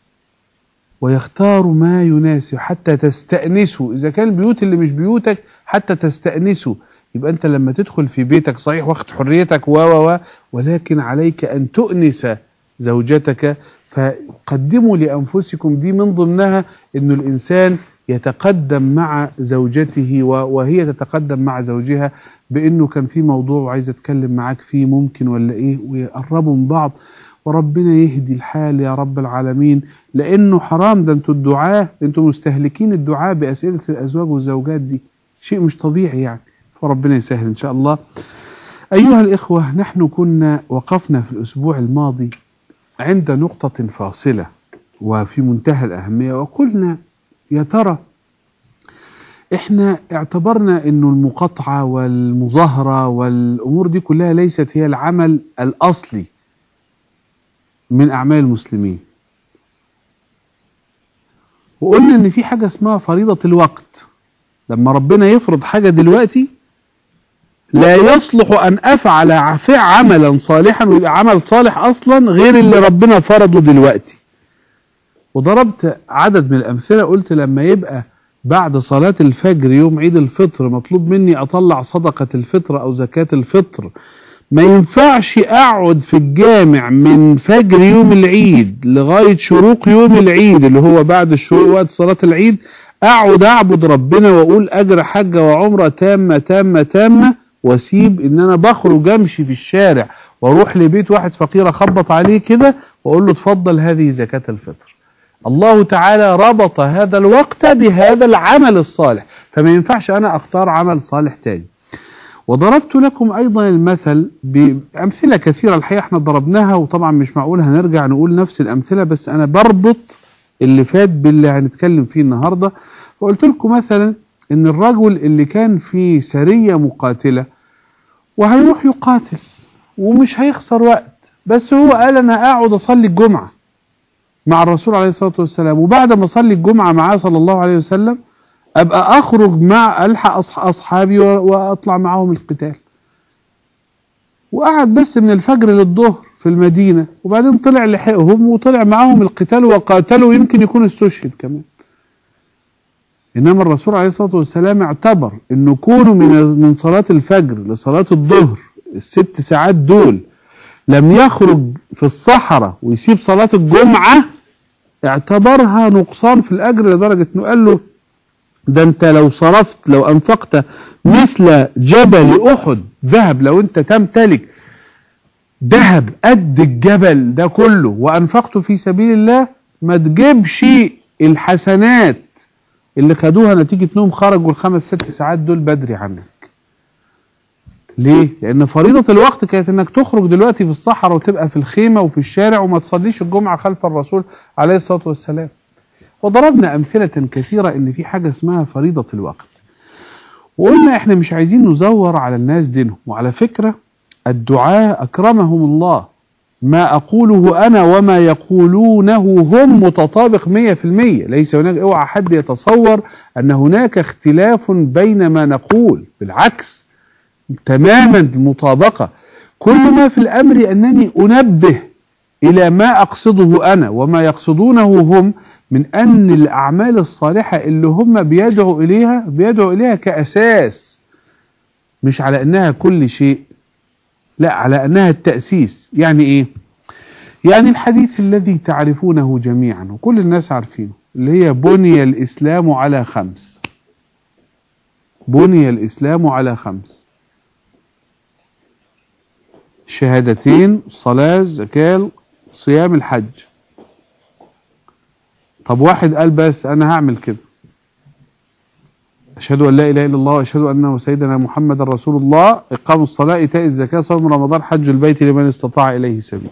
ويختار ما يناسب حتى تستأنسوا إذا كان البيوت اللي مش بيوتك حتى تستأنسوا يبقى أنت لما تدخل في بيتك صحيح واخد حريتك و و ولكن عليك أن تؤنس زوجتك فقدموا لأنفسكم دي من ضمنها أن الإنسان يتقدم مع زوجته وهي تتقدم مع زوجها بأنه كان في موضوع وعايز أتكلم معاك فيه ممكن ولا إيه ويقربوا من بعض وربنا يهدي الحال يا رب العالمين لأنه حرام ده أنتوا الدعاء أنتوا مستهلكين الدعاء بأسئلة الأزواج والزوجات دي شيء مش طبيعي يعني فربنا يسهل إن شاء الله أيها الإخوة نحن كنا وقفنا في الأسبوع الماضي عند نقطة فاصلة وفي منتهى الأهمية وقلنا يا ترى احنا اعتبرنا انه المقاطعة والمظاهرة والامور دي كلها ليست هي العمل الاصلي من اعمال المسلمين وقلنا ان في حاجة اسمها فريضة الوقت لما ربنا يفرض حاجة دلوقتي لا يصلح ان افعل عملا صالحا ويبقى عمل صالح اصلا غير اللي ربنا فرضه دلوقتي وضربت عدد من الامثلة قلت لما يبقى بعد صلاة الفجر يوم عيد الفطر مطلوب مني أطلع صدقة الفطر أو زكاة الفطر ما ينفعش أقعد في الجامع من فجر يوم العيد لغاية شروق يوم العيد اللي هو بعد الشروق وقت صلاة العيد أقعد أعبد ربنا وأقول أجر حجة وعمرة تامة تامة تامة واسيب إن أنا بخرج أمشي في الشارع وأروح لبيت واحد فقير أخبط عليه كده وأقول له اتفضل هذه زكاة الفطر الله تعالى ربط هذا الوقت بهذا العمل الصالح فما ينفعش أنا أختار عمل صالح تاني وضربت لكم أيضا المثل بأمثلة كثيرة الحقيقة احنا ضربناها وطبعا مش معقول هنرجع نقول نفس الأمثلة بس أنا بربط اللي فات باللي هنتكلم فيه النهاردة وقلت لكم مثلا ان الرجل اللي كان في سرية مقاتلة وهيروح يقاتل ومش هيخسر وقت بس هو قال انا اقعد اصلي الجمعه مع الرسول عليه الصلاة والسلام وبعد ما أصلي الجمعة معاه صلى الله عليه وسلم أبقى أخرج مع ألحق أصحابي وأطلع معاهم القتال وقعد بس من الفجر للظهر في المدينة وبعدين طلع لحقهم وطلع معاهم القتال وقاتلوا يمكن يكون استشهد كمان إنما الرسول عليه الصلاة والسلام اعتبر أنه كونه من من صلاة الفجر لصلاة الظهر الست ساعات دول لم يخرج في الصحراء ويسيب صلاة الجمعة اعتبرها نقصان في الأجر لدرجة أنه قال له ده أنت لو صرفت لو أنفقت مثل جبل أحد ذهب لو أنت تمتلك ذهب قد الجبل ده كله وأنفقته في سبيل الله ما تجيبش الحسنات اللي خدوها نتيجة انهم خرجوا الخمس ست ساعات دول بدري عنك ليه؟ لأن فريضة الوقت كانت إنك تخرج دلوقتي في الصحراء وتبقى في الخيمة وفي الشارع وما تصليش الجمعة خلف الرسول عليه الصلاة والسلام. وضربنا أمثلة كثيرة إن في حاجة اسمها فريضة الوقت. وقلنا إحنا مش عايزين نزور على الناس دينهم، وعلى فكرة الدعاء أكرمهم الله. ما أقوله أنا وما يقولونه هم متطابق 100% ليس هناك اوعى حد يتصور أن هناك اختلاف بين ما نقول بالعكس تماما المطابقة كل ما في الأمر أنني أنبه إلى ما أقصده أنا وما يقصدونه هم من أن الأعمال الصالحة اللي هم بيدعوا إليها بيدعوا إليها كأساس مش على أنها كل شيء لا على أنها التأسيس يعني إيه يعني الحديث الذي تعرفونه جميعا وكل الناس عارفينه اللي هي بني الإسلام على خمس بني الإسلام على خمس شهادتين صلاة زكاة صيام الحج طب واحد قال بس أنا هعمل كده أشهد أن لا إله إلا الله وأشهد أنه سيدنا محمد رسول الله إقام الصلاة إيتاء الزكاة صوم رمضان حج البيت لمن استطاع إليه سبيل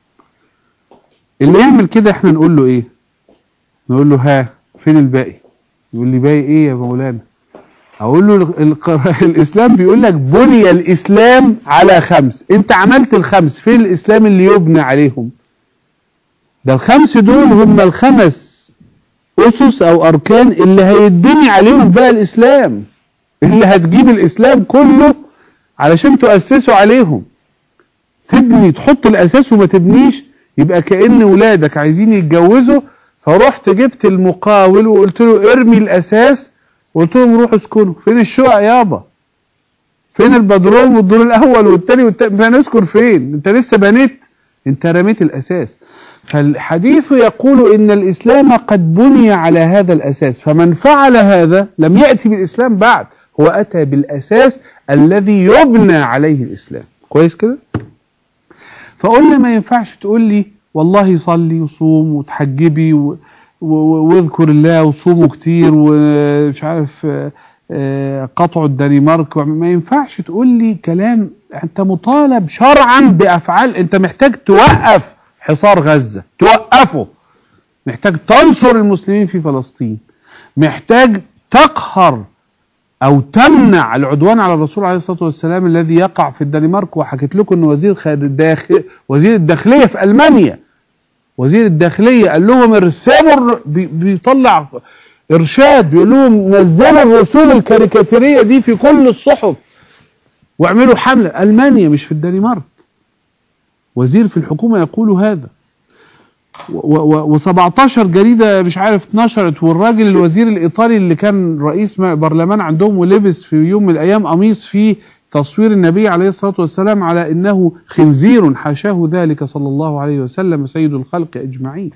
اللي يعمل كده احنا نقول له ايه نقول له ها فين الباقي يقول لي باقي ايه يا مولانا اقول له الاسلام بيقول لك بني الاسلام على خمس انت عملت الخمس فين الاسلام اللي يبنى عليهم ده الخمس دول هم الخمس اسس او اركان اللي هيتبني عليهم بقى الاسلام اللي هتجيب الاسلام كله علشان تؤسسوا عليهم تبني تحط الاساس وما تبنيش يبقى كأن ولادك عايزين يتجوزوا فرحت جبت المقاول وقلت له ارمي الاساس وقلت لهم روحوا اسكنوا فين الشقق يابا فين البدروم والدور الاول والثاني والثاني هنسكن فين انت لسه بنيت انت رميت الاساس فالحديث يقول ان الاسلام قد بني على هذا الاساس فمن فعل هذا لم ياتي بالاسلام بعد هو اتى بالاساس الذي يبنى عليه الاسلام كويس كده فقلنا ما ينفعش تقول لي والله صلي وصوم وتحجبي و... واذكر الله وصوموا كتير ومش عارف قطعوا الدنمارك ما ينفعش تقول لي كلام انت مطالب شرعا بافعال انت محتاج توقف حصار غزه توقفه محتاج تنصر المسلمين في فلسطين محتاج تقهر او تمنع العدوان على الرسول عليه الصلاه والسلام الذي يقع في الدنمارك وحكيت لكم ان وزير الداخل وزير الداخليه في المانيا وزير الداخليه قال لهم ارسموا بيطلع ارشاد بيقول لهم نزلوا الرسوم الكاريكاتيريه دي في كل الصحف واعملوا حمله المانيا مش في الدنمارك وزير في الحكومه يقول هذا و17 جريده مش عارف اتنشرت والراجل الوزير الايطالي اللي كان رئيس برلمان عندهم ولبس في يوم من الايام قميص فيه تصوير النبي عليه الصلاه والسلام على انه خنزير حاشاه ذلك صلى الله عليه وسلم سيد الخلق اجمعين.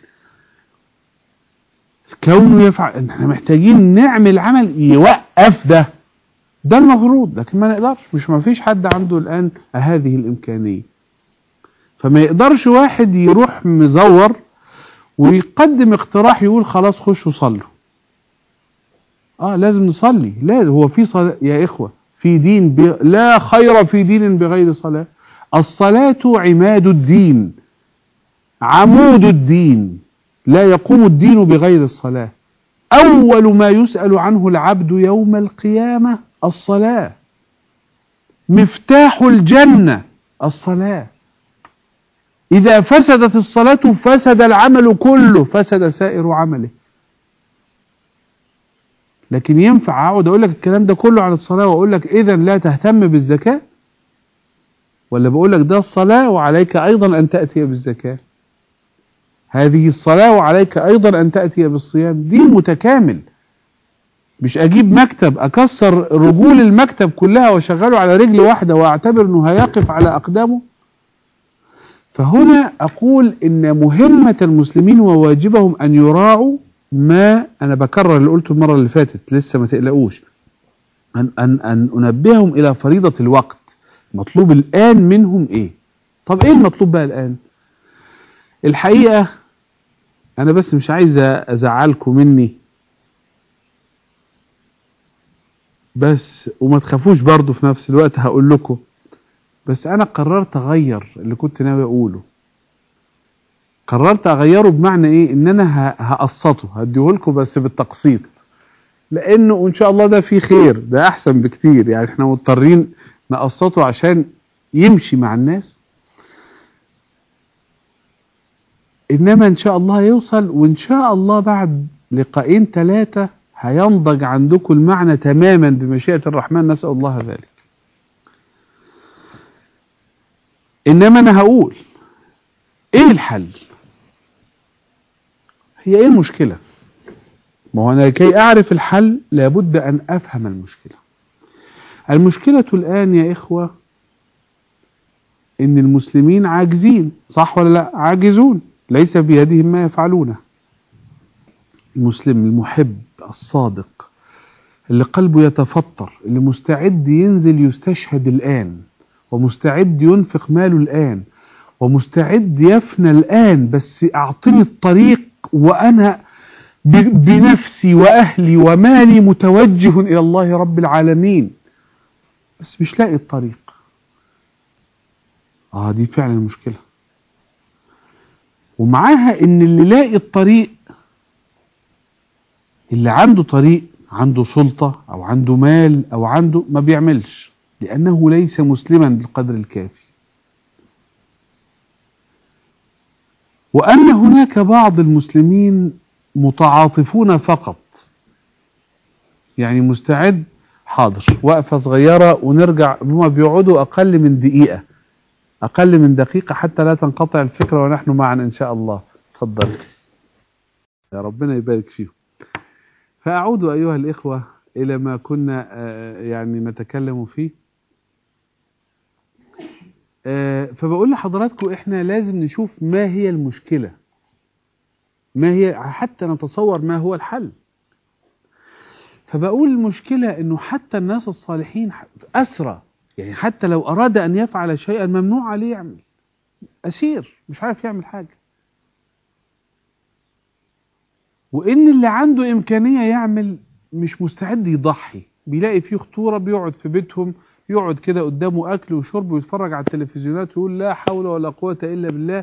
كونه يفعل احنا محتاجين نعمل عمل يوقف ده. ده المفروض لكن ما نقدرش مش ما فيش حد عنده الان هذه الامكانيه. فما يقدرش واحد يروح مزور ويقدم اقتراح يقول خلاص خشوا صلوا اه لازم نصلي لا هو في صلاة يا إخوة في دين ب... لا خير في دين بغير صلاة الصلاة عماد الدين عمود الدين لا يقوم الدين بغير الصلاة أول ما يسأل عنه العبد يوم القيامة الصلاة مفتاح الجنة الصلاة إذا فسدت الصلاة فسد العمل كله فسد سائر عمله لكن ينفع أقعد أقول لك الكلام ده كله عن الصلاة وأقول لك إذا لا تهتم بالزكاة ولا بقول لك ده الصلاة وعليك أيضا أن تأتي بالزكاة هذه الصلاة وعليك أيضا أن تأتي بالصيام دين متكامل مش أجيب مكتب أكسر رجول المكتب كلها وأشغله على رجل واحدة وأعتبر أنه هيقف على أقدامه فهنا أقول إن مهمة المسلمين وواجبهم أن يراعوا ما أنا بكرر اللي قلته المرة اللي فاتت لسه ما تقلقوش أن, أن, أن أنبههم إلى فريضة الوقت مطلوب الآن منهم إيه طب إيه المطلوب بقى الآن الحقيقة أنا بس مش عايز أزعلكم مني بس وما تخافوش برضو في نفس الوقت هقول لكم بس انا قررت اغير اللي كنت ناوي اقوله قررت اغيره بمعنى ايه ان انا هقسطه هديه لكم بس بالتقسيط لانه ان شاء الله ده فيه خير ده احسن بكتير يعني احنا مضطرين نقسطه عشان يمشي مع الناس انما ان شاء الله يوصل وان شاء الله بعد لقاءين ثلاثة هينضج عندكم المعنى تماما بمشيئة الرحمن نسأل الله ذلك انما انا هقول ايه الحل هي ايه المشكله ما هو انا لكي اعرف الحل لابد ان افهم المشكله المشكله الان يا اخوه ان المسلمين عاجزين صح ولا لا عاجزون ليس بيدهم ما يفعلونه المسلم المحب الصادق اللي قلبه يتفطر اللي مستعد ينزل يستشهد الان ومستعد ينفق ماله الآن ومستعد يفنى الآن بس أعطني الطريق وأنا بنفسي وأهلي ومالي متوجه إلى الله رب العالمين بس مش لاقي الطريق آه دي فعلا المشكلة ومعاها إن اللي لاقي الطريق اللي عنده طريق عنده سلطة أو عنده مال أو عنده ما بيعملش لأنه ليس مسلما بالقدر الكافي وأن هناك بعض المسلمين متعاطفون فقط يعني مستعد حاضر وقفة صغيرة ونرجع هما بيقعدوا أقل من دقيقة أقل من دقيقة حتى لا تنقطع الفكرة ونحن معا إن شاء الله تفضل يا ربنا يبارك فيهم فأعود أيها الإخوة إلى ما كنا يعني نتكلم فيه فبقول لحضراتكم احنا لازم نشوف ما هي المشكلة ما هي حتى نتصور ما هو الحل فبقول المشكلة انه حتى الناس الصالحين أسرى يعني حتى لو أراد أن يفعل شيئا ممنوع عليه يعمل أسير مش عارف يعمل حاجة وإن اللي عنده إمكانية يعمل مش مستعد يضحي بيلاقي فيه خطورة بيقعد في بيتهم يقعد كده قدامه أكل وشرب ويتفرج على التلفزيونات ويقول لا حول ولا قوة إلا بالله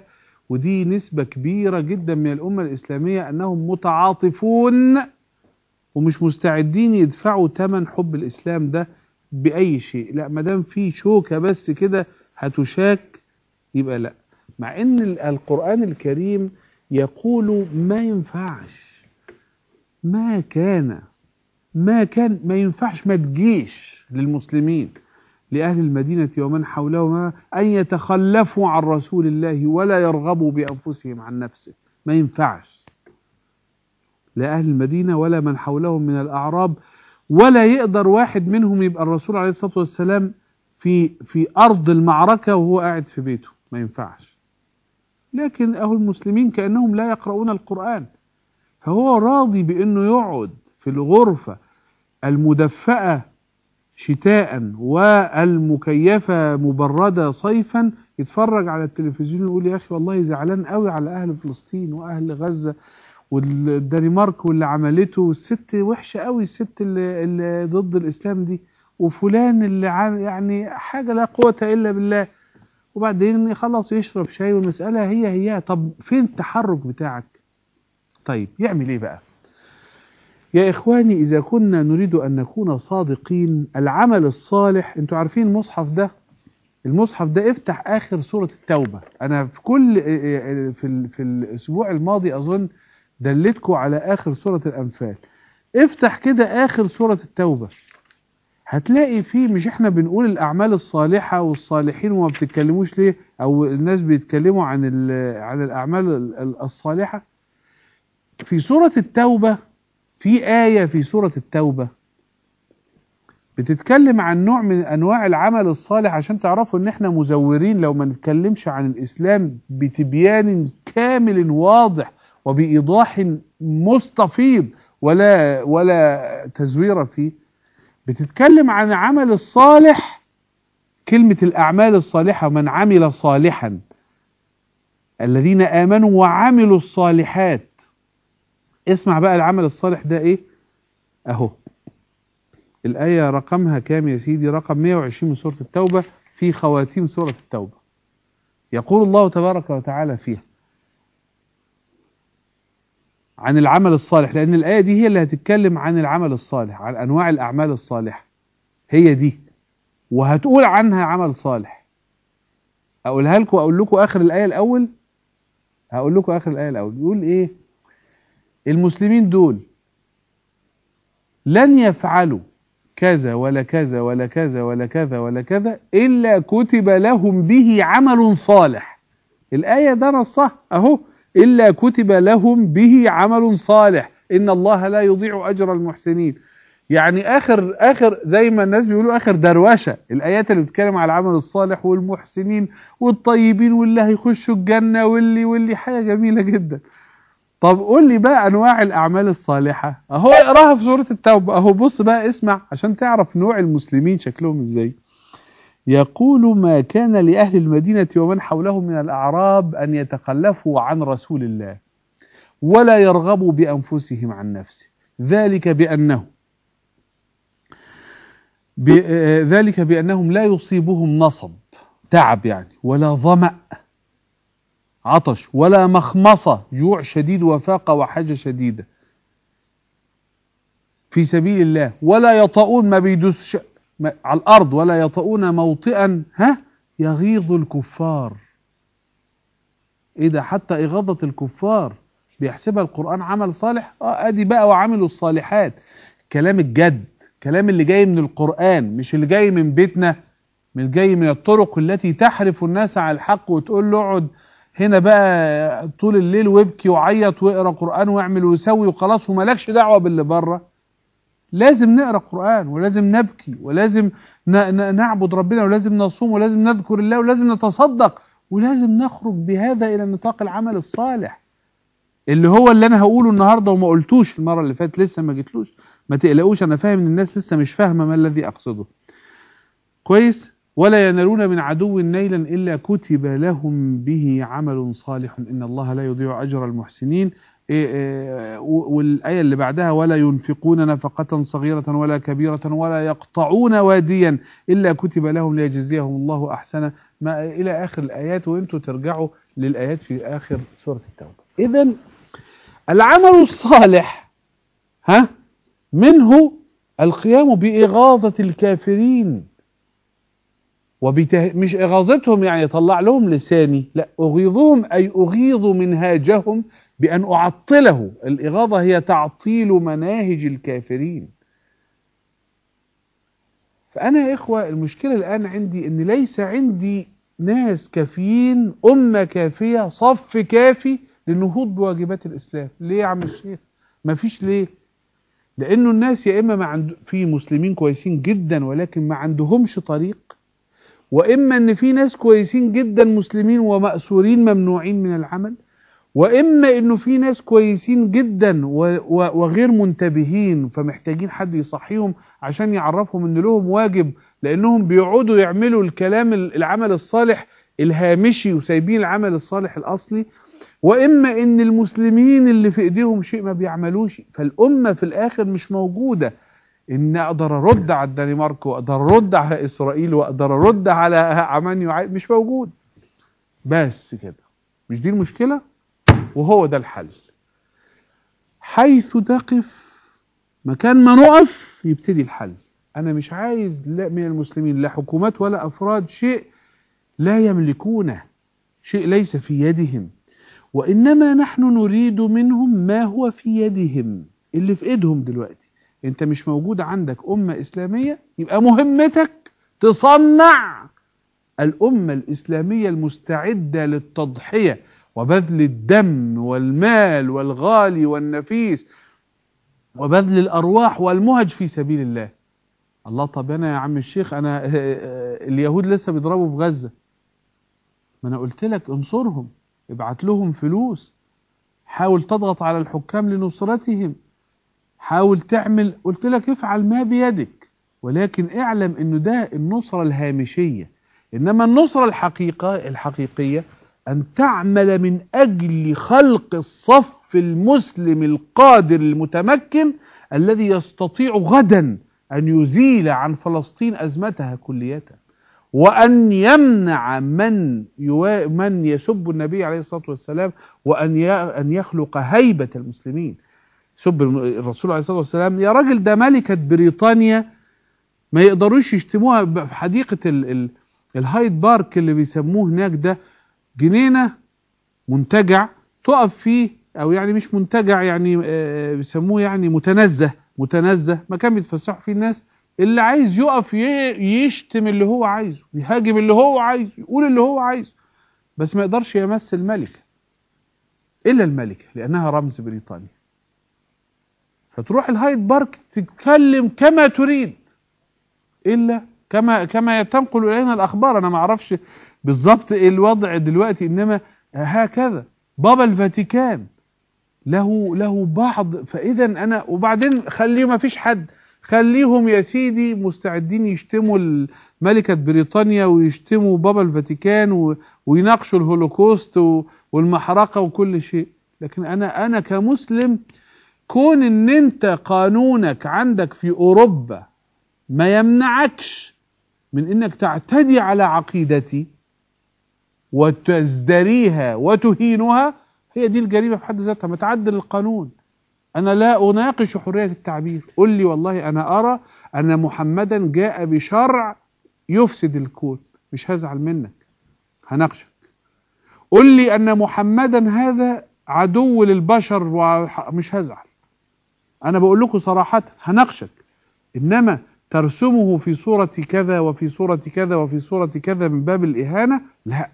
ودي نسبة كبيرة جدا من الأمة الإسلامية أنهم متعاطفون ومش مستعدين يدفعوا ثمن حب الإسلام ده بأي شيء لا ما دام في شوكة بس كده هتشاك يبقى لا مع ان القرآن الكريم يقول ما ينفعش ما كان ما كان ما ينفعش ما تجيش للمسلمين لأهل المدينة ومن حولهما أن يتخلفوا عن رسول الله ولا يرغبوا بأنفسهم عن نفسه ما ينفعش لا أهل المدينة ولا من حولهم من الأعراب ولا يقدر واحد منهم يبقى الرسول عليه الصلاة والسلام في في أرض المعركة وهو قاعد في بيته ما ينفعش لكن أهو المسلمين كأنهم لا يقرؤون القرآن فهو راضي بأنه يقعد في الغرفة المدفأة شتاء والمكيفة مبردة صيفا يتفرج على التلفزيون ويقول يا أخي والله زعلان قوي على أهل فلسطين وأهل غزة والدنمارك واللي عملته والست وحشة قوي الست اللي, اللي ضد الإسلام دي وفلان اللي عام يعني حاجة لا قوة إلا بالله وبعدين يخلص يشرب شاي والمسألة هي هي طب فين التحرك بتاعك طيب يعمل ايه بقى يا إخواني إذا كنا نريد أن نكون صادقين العمل الصالح أنتوا عارفين المصحف ده المصحف ده افتح آخر سورة التوبة أنا في كل في, في الأسبوع الماضي أظن دلتكم على آخر سورة الأنفال افتح كده آخر سورة التوبة هتلاقي فيه مش احنا بنقول الأعمال الصالحة والصالحين وما بتتكلموش ليه أو الناس بيتكلموا عن عن الأعمال الصالحة في سورة التوبة في آية في سورة التوبة بتتكلم عن نوع من أنواع العمل الصالح عشان تعرفوا إن إحنا مزورين لو ما نتكلمش عن الإسلام بتبيان كامل واضح وبإيضاح مستفيض ولا ولا تزوير فيه بتتكلم عن عمل الصالح كلمة الأعمال الصالحة من عمل صالحا الذين آمنوا وعملوا الصالحات اسمع بقى العمل الصالح ده ايه اهو الآية رقمها كام يا سيدي رقم 120 من سورة التوبة في خواتيم سورة التوبة يقول الله تبارك وتعالى فيها عن العمل الصالح لأن الآية دي هي اللي هتتكلم عن العمل الصالح عن أنواع الأعمال الصالحة هي دي وهتقول عنها عمل صالح أقولها لكم أقول لكم آخر الآية الأول هقول لكم آخر الآية الأول يقول إيه المسلمين دول لن يفعلوا كذا ولا كذا ولا كذا ولا كذا ولا كذا إلا كتب لهم به عمل صالح الآية ده نصها أهو إلا كتب لهم به عمل صالح إن الله لا يضيع أجر المحسنين يعني آخر آخر زي ما الناس بيقولوا آخر دروشة الآيات اللي بتتكلم على العمل الصالح والمحسنين والطيبين واللي هيخشوا الجنة واللي واللي حاجة جميلة جدا طب قول لي بقى انواع الاعمال الصالحه اهو اقراها في سوره التوبه اهو بص بقى اسمع عشان تعرف نوع المسلمين شكلهم ازاي يقول ما كان لاهل المدينه ومن حولهم من الاعراب ان يتخلفوا عن رسول الله ولا يرغبوا بانفسهم عن نفسه ذلك بانه ذلك بانهم لا يصيبهم نصب تعب يعني ولا ظمأ عطش ولا مخمصة جوع شديد وفاقة وحاجة شديدة في سبيل الله ولا يطؤون ما بيدوس على الأرض ولا يطؤون موطئا ها يغيظ الكفار إيه ده حتى إغاظة الكفار بيحسبها القرآن عمل صالح اه ادي بقى وعملوا الصالحات كلام الجد كلام اللي جاي من القرآن مش اللي جاي من بيتنا من جاي من الطرق التي تحرف الناس على الحق وتقول له اقعد هنا بقى طول الليل وابكي وعيط واقرا قران واعمل وسوي وخلاص ومالكش دعوه باللي بره لازم نقرا قران ولازم نبكي ولازم نعبد ربنا ولازم نصوم ولازم نذكر الله ولازم نتصدق ولازم نخرج بهذا الى نطاق العمل الصالح اللي هو اللي انا هقوله النهارده وما قلتوش المره اللي فاتت لسه ما جيتلوش ما تقلقوش انا فاهم ان الناس لسه مش فاهمه ما الذي اقصده كويس ولا ينالون من عدو نيلا إلا كتب لهم به عمل صالح إن الله لا يضيع أجر المحسنين إيه إيه والآية اللي بعدها ولا ينفقون نفقة صغيرة ولا كبيرة ولا يقطعون واديا إلا كتب لهم ليجزيهم الله أحسن ما إلى آخر الآيات وأنتم ترجعوا للآيات في آخر سورة التوبة إذا العمل الصالح ها منه القيام بإغاظة الكافرين وبته... مش إغاظتهم يعني طلع لهم لساني لا أغيظهم أي أغيظ منهاجهم بأن أعطله الإغاظة هي تعطيل مناهج الكافرين فأنا يا إخوة المشكلة الآن عندي أن ليس عندي ناس كافيين أمة كافية صف كافي للنهوض بواجبات الإسلام ليه يا عم الشيخ ما فيش ليه لأنه الناس يا إما ما عند في مسلمين كويسين جدا ولكن ما عندهمش طريق وإما أن في ناس كويسين جدا مسلمين ومأسورين ممنوعين من العمل وإما أنه في ناس كويسين جدا وغير منتبهين فمحتاجين حد يصحيهم عشان يعرفهم أن لهم واجب لأنهم بيقعدوا يعملوا الكلام العمل الصالح الهامشي وسايبين العمل الصالح الأصلي وإما أن المسلمين اللي في إيديهم شيء ما بيعملوش فالأمة في الآخر مش موجودة ان اقدر ارد على الدنمارك واقدر ارد على اسرائيل واقدر ارد على عمان يعيد مش موجود بس كده مش دي المشكله وهو ده الحل حيث تقف مكان ما نقف يبتدي الحل انا مش عايز لا من المسلمين لا حكومات ولا افراد شيء لا يملكونه شيء ليس في يدهم وانما نحن نريد منهم ما هو في يدهم اللي في ايدهم دلوقتي انت مش موجود عندك أمة إسلامية يبقى مهمتك تصنع الأمة الإسلامية المستعدة للتضحية وبذل الدم والمال والغالي والنفيس وبذل الأرواح والمهج في سبيل الله الله طب أنا يا عم الشيخ أنا اليهود لسه بيضربوا في غزة ما أنا قلت لك انصرهم ابعت لهم فلوس حاول تضغط على الحكام لنصرتهم حاول تعمل قلت لك افعل ما بيدك ولكن اعلم انه ده النصرة الهامشية انما النصرة الحقيقة الحقيقية ان تعمل من اجل خلق الصف المسلم القادر المتمكن الذي يستطيع غدا ان يزيل عن فلسطين ازمتها كلية وان يمنع من يوا... من يسب النبي عليه الصلاه والسلام وان ي... ان يخلق هيبه المسلمين سب الرسول عليه الصلاه والسلام يا راجل ده ملكه بريطانيا ما يقدروش يشتموها في حديقه ال ال الهايد بارك اللي بيسموه هناك ده جنينه منتجع تقف فيه او يعني مش منتجع يعني بيسموه يعني متنزه متنزه مكان بيتفسحوا فيه الناس اللي عايز يقف يشتم اللي هو عايزه يهاجم اللي هو عايزه يقول اللي هو عايزه بس ما يقدرش يمس الملكه الا الملكه لانها رمز بريطانيا فتروح الهايد بارك تتكلم كما تريد الا كما كما تنقل الينا الاخبار انا ما اعرفش بالظبط ايه الوضع دلوقتي انما هكذا بابا الفاتيكان له له بعض فاذا انا وبعدين خليه ما فيش حد خليهم يا سيدي مستعدين يشتموا ملكة بريطانيا ويشتموا بابا الفاتيكان ويناقشوا الهولوكوست والمحرقة وكل شيء لكن انا انا كمسلم كون ان انت قانونك عندك في اوروبا ما يمنعكش من انك تعتدي على عقيدتي وتزدريها وتهينها هي دي الجريمه في حد ذاتها ما تعدل القانون انا لا اناقش حريه التعبير قل لي والله انا ارى ان محمدا جاء بشرع يفسد الكون مش هزعل منك هناقشك قل لي ان محمدا هذا عدو للبشر ومش هزعل انا بقول لكم صراحة هناقشك انما ترسمه في صورة كذا وفي صورة كذا وفي صورة كذا من باب الاهانة لا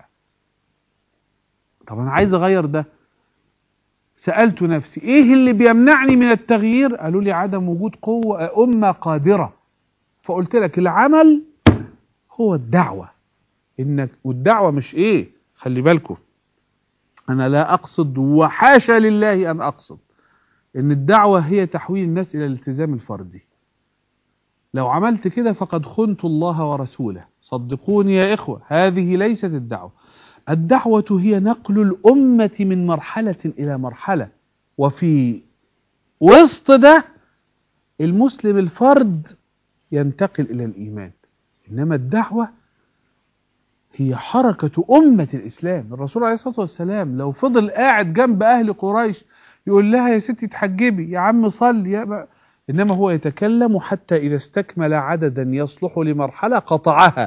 طب انا عايز اغير ده سألت نفسي ايه اللي بيمنعني من التغيير قالوا لي عدم وجود قوة امة قادرة فقلت لك العمل هو الدعوة انك والدعوة مش ايه خلي بالكم انا لا اقصد وحاشا لله ان اقصد ان الدعوة هي تحويل الناس الى الالتزام الفردي لو عملت كده فقد خنت الله ورسوله صدقوني يا اخوة هذه ليست الدعوة الدعوة هي نقل الأمة من مرحلة إلى مرحلة وفي وسط ده المسلم الفرد ينتقل إلى الإيمان إنما الدعوة هي حركة أمة الإسلام الرسول عليه الصلاة والسلام لو فضل قاعد جنب أهل قريش يقول لها يا ستي تحجبي يا عم صلي يا بقى. إنما هو يتكلم حتى إذا استكمل عددا يصلح لمرحلة قطعها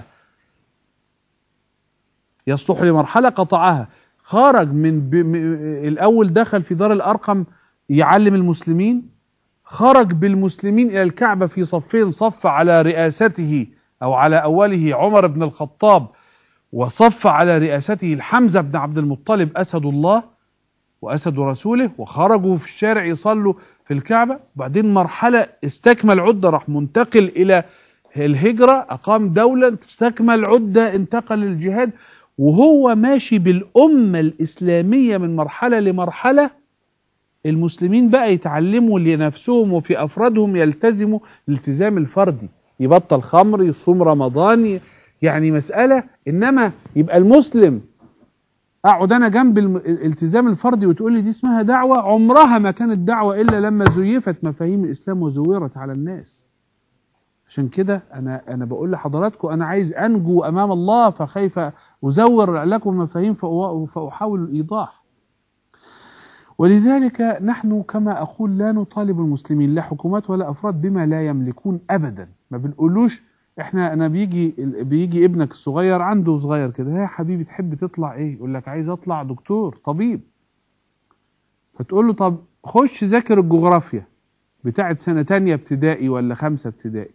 يصلح لمرحلة قطعها خرج من ب... م... الأول دخل في دار الأرقم يعلم المسلمين خرج بالمسلمين إلى الكعبة في صفين صف على رئاسته أو على أوله عمر بن الخطاب وصف على رئاسته الحمزة بن عبد المطلب أسد الله وأسد رسوله وخرجوا في الشارع يصلوا في الكعبة وبعدين مرحلة استكمل عدة راح منتقل إلى الهجرة أقام دولة استكمل عدة انتقل للجهاد وهو ماشي بالأمة الإسلامية من مرحلة لمرحلة المسلمين بقى يتعلموا لنفسهم وفي أفرادهم يلتزموا الالتزام الفردي يبطل خمر يصوم رمضان يعني مسألة إنما يبقى المسلم أقعد أنا جنب الالتزام الفردي وتقول لي دي اسمها دعوة عمرها ما كانت دعوة إلا لما زيفت مفاهيم الإسلام وزورت على الناس عشان كده أنا أنا بقول لحضراتكم أنا عايز أنجو أمام الله فخايف أزور لكم مفاهيم فأحاول الإيضاح ولذلك نحن كما أقول لا نطالب المسلمين لا حكومات ولا أفراد بما لا يملكون أبدا ما بنقولوش احنا انا بيجي بيجي ابنك الصغير عنده صغير كده يا حبيبي تحب تطلع ايه يقول لك عايز اطلع دكتور طبيب فتقول له طب خش ذاكر الجغرافيا بتاعت سنة تانية ابتدائي ولا خمسة ابتدائي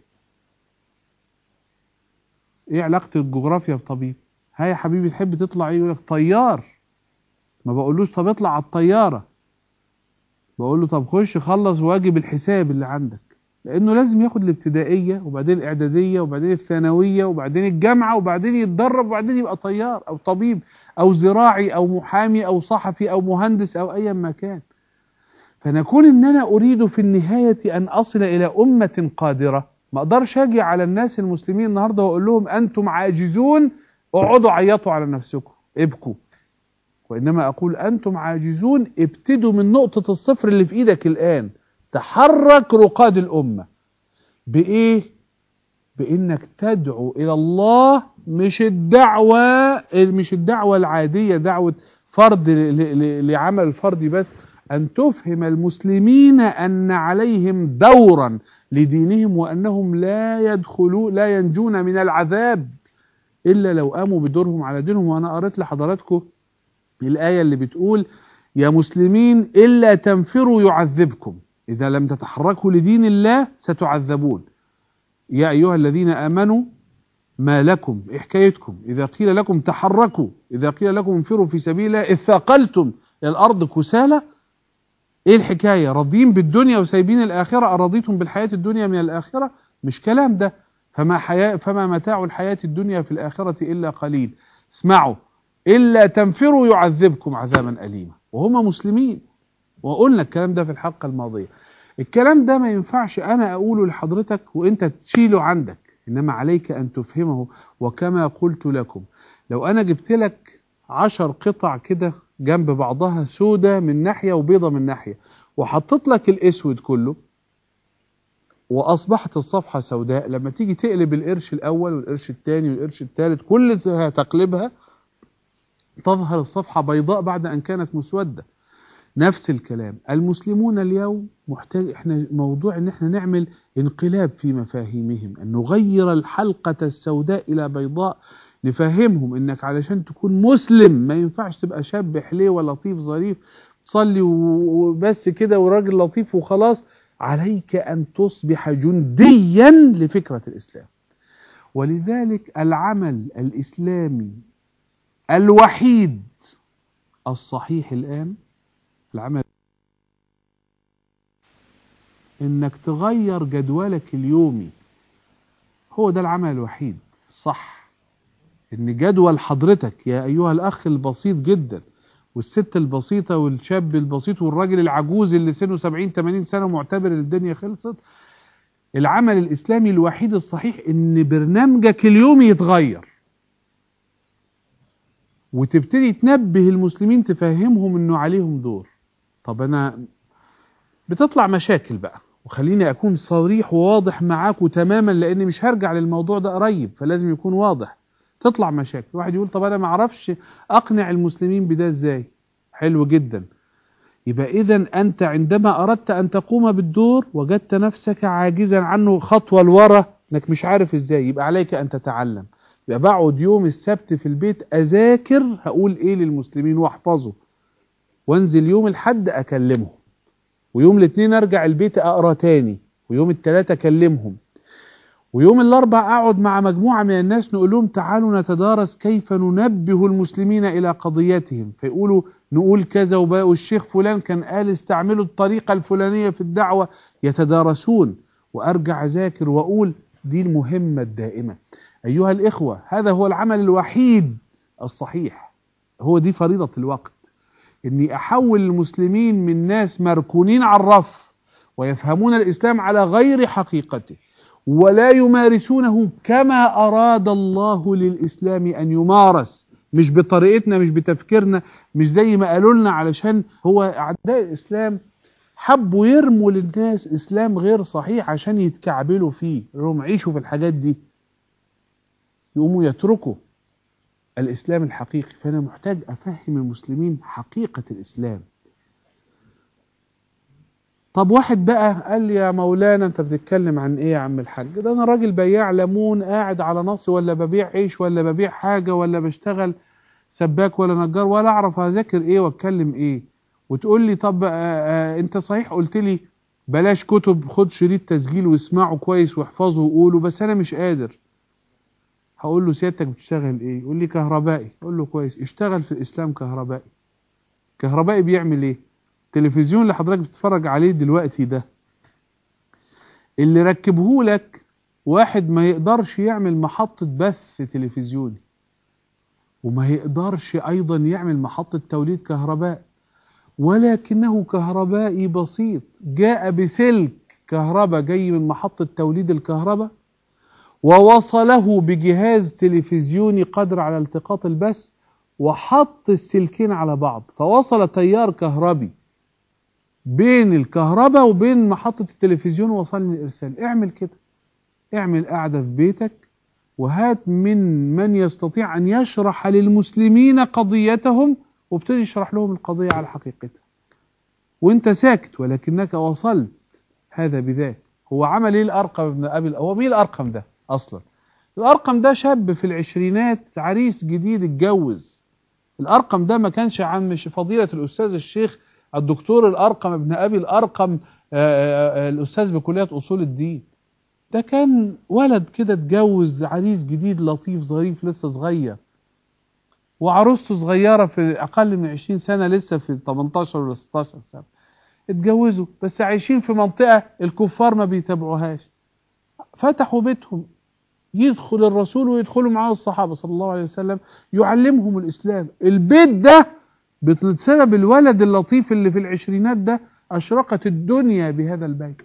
ايه علاقة الجغرافيا بطبيب ها يا حبيبي تحب تطلع ايه يقول لك طيار ما بقولوش طب اطلع على الطيارة بقول له طب خش خلص واجب الحساب اللي عندك لانه لازم ياخد الابتدائيه وبعدين الاعداديه وبعدين الثانويه وبعدين الجامعه وبعدين يتدرب وبعدين يبقى طيار او طبيب او زراعي او محامي او صحفي او مهندس او ايا ما كان فنكون ان انا اريد في النهايه ان اصل الى امه قادره ما اقدرش اجي على الناس المسلمين النهارده واقول لهم انتم عاجزون اقعدوا عيطوا على نفسكم ابكوا وانما اقول انتم عاجزون ابتدوا من نقطه الصفر اللي في ايدك الان تحرك رقاد الأمة بإيه؟ بإنك تدعو إلى الله مش الدعوة مش الدعوة العادية دعوة فرد لعمل الفردي بس أن تفهم المسلمين أن عليهم دورا لدينهم وأنهم لا يدخلوا لا ينجون من العذاب إلا لو قاموا بدورهم على دينهم وأنا قريت لحضراتكم الآية اللي بتقول يا مسلمين إلا تنفروا يعذبكم إذا لم تتحركوا لدين الله ستعذبون يا أيها الذين آمنوا ما لكم إيه حكايتكم إذا قيل لكم تحركوا إذا قيل لكم انفروا في سبيل الله إذ ثاقلتم إلى الأرض كسالى إيه الحكاية راضين بالدنيا وسايبين الآخرة أرضيتم بالحياة الدنيا من الآخرة مش كلام ده فما, حياة فما متاع الحياة الدنيا في الآخرة إلا قليل اسمعوا إلا تنفروا يعذبكم عذابا أليما وهم مسلمين وقلنا الكلام ده في الحلقة الماضية الكلام ده ما ينفعش أنا أقوله لحضرتك وإنت تشيله عندك إنما عليك أن تفهمه وكما قلت لكم لو أنا جبت لك عشر قطع كده جنب بعضها سودة من ناحية وبيضة من ناحية وحطيت لك الأسود كله وأصبحت الصفحة سوداء لما تيجي تقلب القرش الأول والقرش الثاني والقرش الثالث كل تقلبها تظهر الصفحة بيضاء بعد أن كانت مسودة نفس الكلام المسلمون اليوم محتاج احنا موضوع ان احنا نعمل انقلاب في مفاهيمهم ان نغير الحلقة السوداء الى بيضاء نفهمهم انك علشان تكون مسلم ما ينفعش تبقى شاب حليوة لطيف ظريف تصلي وبس كده وراجل لطيف وخلاص عليك ان تصبح جنديا لفكرة الاسلام ولذلك العمل الاسلامي الوحيد الصحيح الان العمل انك تغير جدولك اليومي هو ده العمل الوحيد صح ان جدول حضرتك يا ايها الاخ البسيط جدا والست البسيطة والشاب البسيط والراجل العجوز اللي سنه 70 80 سنة معتبر الدنيا خلصت العمل الاسلامي الوحيد الصحيح ان برنامجك اليومي يتغير وتبتدي تنبه المسلمين تفهمهم انه عليهم دور طب انا بتطلع مشاكل بقى وخليني اكون صريح وواضح معاكم تماما لاني مش هرجع للموضوع ده قريب فلازم يكون واضح تطلع مشاكل واحد يقول طب انا ما اعرفش اقنع المسلمين بده ازاي حلو جدا يبقى اذا انت عندما اردت ان تقوم بالدور وجدت نفسك عاجزا عنه خطوه لورا انك مش عارف ازاي يبقى عليك ان تتعلم يبقى بقعد يوم السبت في البيت اذاكر هقول ايه للمسلمين واحفظه وانزل يوم الحد اكلمهم ويوم الاثنين ارجع البيت اقرا تاني ويوم الثلاثة اكلمهم ويوم الاربع اقعد مع مجموعة من الناس نقول لهم تعالوا نتدارس كيف ننبه المسلمين الى قضيتهم فيقولوا نقول كذا والشيخ فلان كان قال استعملوا الطريقة الفلانية في الدعوة يتدارسون وارجع اذاكر واقول دي المهمة الدائمة ايها الاخوة هذا هو العمل الوحيد الصحيح هو دي فريضة الوقت اني احول المسلمين من ناس مركونين على الرف ويفهمون الاسلام على غير حقيقته ولا يمارسونه كما اراد الله للاسلام ان يمارس مش بطريقتنا مش بتفكيرنا مش زي ما قالوا لنا علشان هو اعداء الاسلام حبوا يرموا للناس اسلام غير صحيح عشان يتكعبلوا فيه لهم عيشوا في الحاجات دي يقوموا يتركوا الإسلام الحقيقي فأنا محتاج أفهم المسلمين حقيقة الإسلام طب واحد بقى قال لي يا مولانا انت بتتكلم عن ايه يا عم الحاج ده انا راجل بياع ليمون قاعد على نصي ولا ببيع عيش ولا ببيع حاجة ولا بشتغل سباك ولا نجار ولا اعرف اذاكر ايه واتكلم ايه وتقول لي طب آآ آآ انت صحيح قلت لي بلاش كتب خد شريط تسجيل واسمعه كويس واحفظه وقوله بس انا مش قادر هقول له سيادتك بتشتغل ايه يقول لي كهربائي اقول له كويس اشتغل في الاسلام كهربائي كهربائي بيعمل ايه التلفزيون اللي حضرتك بتتفرج عليه دلوقتي ده اللي ركبه لك واحد ما يقدرش يعمل محطة بث تلفزيوني وما يقدرش ايضا يعمل محطة توليد كهرباء ولكنه كهربائي بسيط جاء بسلك كهرباء جاي من محطة توليد الكهرباء ووصله بجهاز تلفزيوني قادر على التقاط البث وحط السلكين على بعض فوصل تيار كهربي بين الكهرباء وبين محطة التلفزيون وصلني الإرسال اعمل كده اعمل قاعدة في بيتك وهات من من يستطيع أن يشرح للمسلمين قضيتهم وابتدي يشرح لهم القضية على حقيقتها وانت ساكت ولكنك وصلت هذا بذاك هو عمل ايه الأرقم ابن أبي هو مين الأرقم ده اصلا الارقم ده شاب في العشرينات عريس جديد اتجوز الارقم ده ما كانش عن مش فضيله الاستاذ الشيخ الدكتور الارقم ابن ابي الارقم آآ آآ الاستاذ بكليه اصول الدين ده كان ولد كده اتجوز عريس جديد لطيف ظريف لسه صغير وعروسته صغيره في اقل من 20 سنه لسه في 18 ولا 16 سنه اتجوزوا بس عايشين في منطقه الكفار ما بيتابعوهاش فتحوا بيتهم يدخل الرسول ويدخلوا معاه الصحابة صلى الله عليه وسلم يعلمهم الإسلام البيت ده بسبب الولد اللطيف اللي في العشرينات ده أشرقت الدنيا بهذا البيت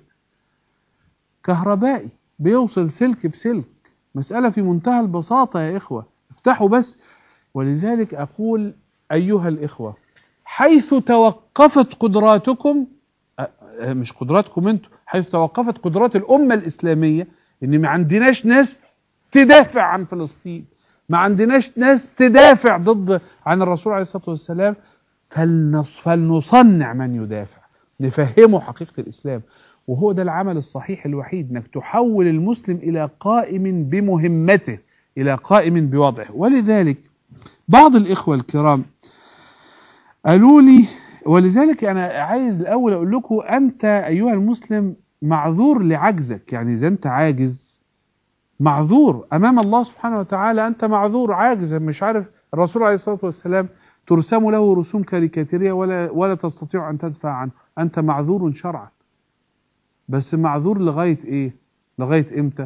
كهربائي بيوصل سلك بسلك مسألة في منتهى البساطة يا إخوة افتحوا بس ولذلك أقول أيها الإخوة حيث توقفت قدراتكم مش قدراتكم انتم حيث توقفت قدرات الأمة الإسلامية إن ما عندناش ناس تدافع عن فلسطين ما عندناش ناس تدافع ضد عن الرسول عليه الصلاة والسلام فلنص فلنصنع من يدافع نفهمه حقيقة الإسلام وهو ده العمل الصحيح الوحيد انك تحول المسلم الى قائم بمهمته الى قائم بوضعه ولذلك بعض الاخوه الكرام قالوا لي ولذلك انا عايز الاول اقول لكم انت ايها المسلم معذور لعجزك يعني اذا انت عاجز معذور امام الله سبحانه وتعالى انت معذور عاجز مش عارف الرسول عليه الصلاه والسلام ترسم له رسوم كاريكاتيريه ولا ولا تستطيع ان تدفع عنه انت معذور شرعا بس معذور لغايه ايه لغايه امتى